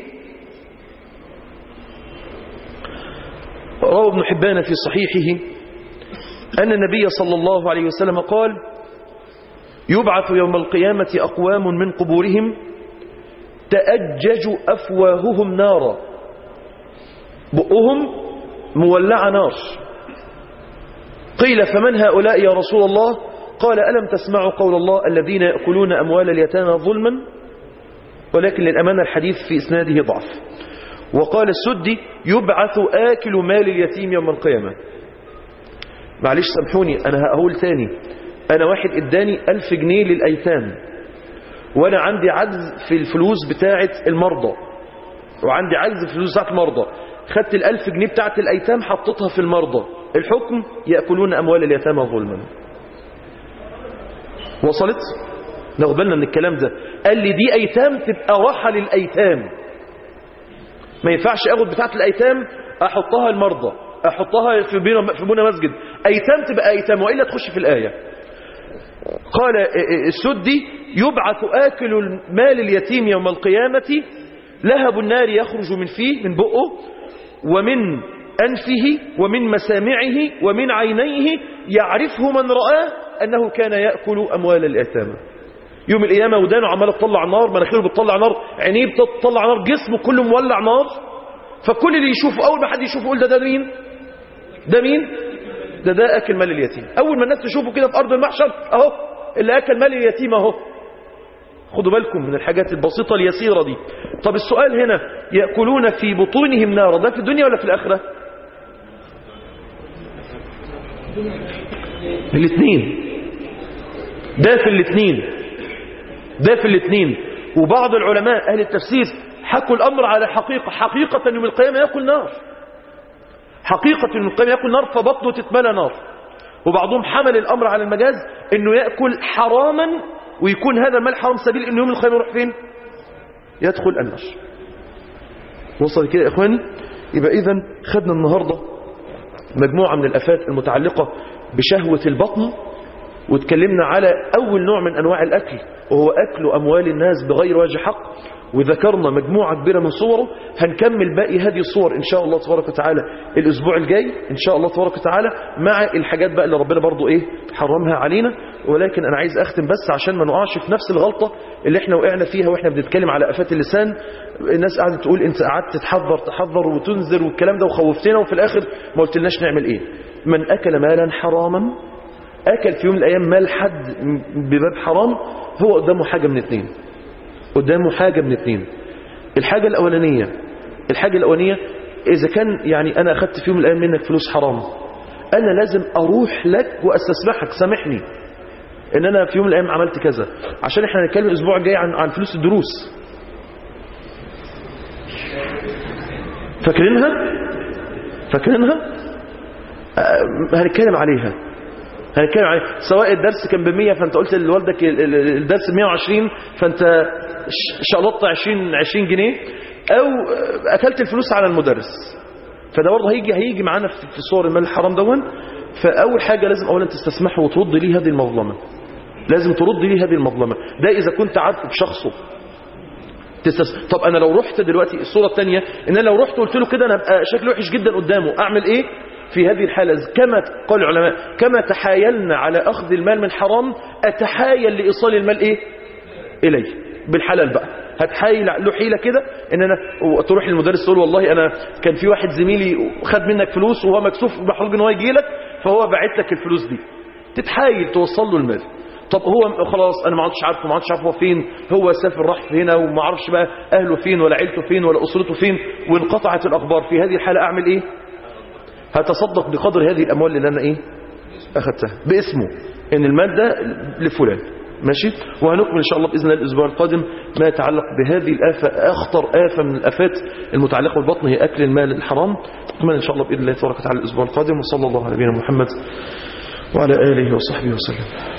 روى ابن حبان في صحيحه أن النبي صلى الله عليه وسلم قال يبعث يوم القيامة أقوام من قبورهم تأجج أفواههم نارا بؤهم مولع نار قيل فمن هؤلاء يا رسول الله قال ألم تسمعوا قول الله الذين يأكلون أموال اليتامى ظلما ولكن للأمانة الحديث في إسناده ضعف وقال السدي يبعث آكل مال اليتيم يوم القيامة معلش سامحوني أنا هقول تاني أنا واحد إداني ألف جنيه للأيتام وأنا عندي عجز في الفلوس بتاعة المرضى وعندي عجز في الفلوس بتاعة المرضى خدت الألف جنيه بتاعة الأيتام حطيتها في المرضى الحكم يأكلون أموال اليتامى ظلما وصلت ناخد بالنا من الكلام ده قال لي دي أيتام تبقى راحة للأيتام ما ينفعش أخد بتاعة الأيتام أحطها المرضى أحطها في بينا في بنا مسجد أيتام تبقى أيتام وإلا تخش في الآية قال السدي يبعث آكل مال اليتيم يوم القيامة لهب النار يخرج من فيه من بقه ومن أنفه ومن مسامعه ومن عينيه يعرفه من رآه أنه كان يأكل أموال اليتامى يوم القيامة ودانه عمالة تطلع نار مناخيره بتطلع نار عينيه بتطلع نار جسمه كله مولع نار فكل اللي يشوفه أول ما حد يشوفه يقول ده ده مين ده مين ده ده أكل مال اليتيم أول ما الناس تشوفه كده في أرض المحشر أهو اللي أكل مال اليتيم أهو خدوا بالكم من الحاجات البسيطة اليسيرة دي طب السؤال هنا يأكلون في بطونهم نارا ده في الدنيا ولا في الآخرة الاثنين ده في الاثنين ده في الاثنين وبعض العلماء أهل التفسير حكوا الأمر على حقيقة حقيقة يوم القيامة يأكل نار حقيقة يوم القيامة يأكل نار فبطنه تتملى نار وبعضهم حمل الأمر على المجاز أنه يأكل حراما ويكون هذا المال حرام سبيل أنه يوم القيامة يروح فين يدخل النار وصل كده يا إخواني يبقى إذا خدنا النهاردة مجموعة من الأفات المتعلقة بشهوة البطن واتكلمنا على أول نوع من أنواع الأكل وهو أكل أموال الناس بغير وجه حق وذكرنا مجموعة كبيرة من صوره هنكمل باقي هذه الصور إن شاء الله تبارك وتعالى الأسبوع الجاي إن شاء الله تبارك وتعالى مع الحاجات بقى اللي ربنا برضو إيه حرمها علينا ولكن أنا عايز أختم بس عشان ما نقعش في نفس الغلطة اللي احنا وقعنا فيها وإحنا بنتكلم على أفات اللسان الناس قاعدة تقول أنت قعدت تحذر تحذر وتنذر والكلام ده وخوفتنا وفي الآخر ما قلتلناش نعمل إيه من أكل مالا حراما أكل في يوم من الأيام مال حد بباب حرام هو قدامه حاجة من اتنين قدامه حاجة من اتنين الحاجة الأولانية الحاجة الأولانية إذا كان يعني أنا أخذت في يوم من الأيام منك فلوس حرام انا لازم اروح لك واستسمحك سامحني ان انا في يوم من الايام عملت كذا عشان احنا هنتكلم الاسبوع الجاي عن عن فلوس الدروس فاكرينها فاكرينها آه، هنتكلم عليها هنتكلم عليها سواء الدرس كان ب 100 فانت قلت لوالدك ال- ال- الدرس ب 120 فانت ش- شقلطت 20 20 جنيه او آه، اكلت الفلوس على المدرس فده برضه هيجي هيجي معانا في في صور المال الحرام دون فاول حاجه لازم اولا تستسمحه وترد ليه هذه المظلمه لازم ترد ليه هذه المظلمه ده اذا كنت عارفه بشخصه تستس... طب انا لو رحت دلوقتي الصوره الثانيه ان انا لو رحت قلت له كده انا ابقى شكلي وحش جدا قدامه اعمل ايه في هذه الحاله كما قال العلماء كما تحايلنا على اخذ المال من حرام اتحايل لايصال المال ايه اليه بالحلال بقى هتحايل له حيله كده ان انا تروح للمدرس تقول والله انا كان في واحد زميلي خد منك فلوس وهو مكسوف محروج ان هو يجي لك فهو باعت لك الفلوس دي تتحايل توصل له المال طب هو خلاص انا ما عدتش عارفه ما عدتش عارف هو فين هو سافر راح هنا وما اعرفش بقى اهله فين ولا عيلته فين ولا اسرته فين وانقطعت الاخبار في هذه الحاله اعمل ايه هتصدق بقدر هذه الاموال اللي انا ايه اخذتها باسمه ان المال ده لفلان ماشي وهنكمل ان شاء الله باذن الله الاسبوع القادم ما يتعلق بهذه الافه اخطر افه من الافات المتعلقه بالبطن هي اكل المال الحرام نكمل ان شاء الله باذن الله تبارك وتعالى الاسبوع القادم وصلى الله على نبينا محمد وعلى اله وصحبه وسلم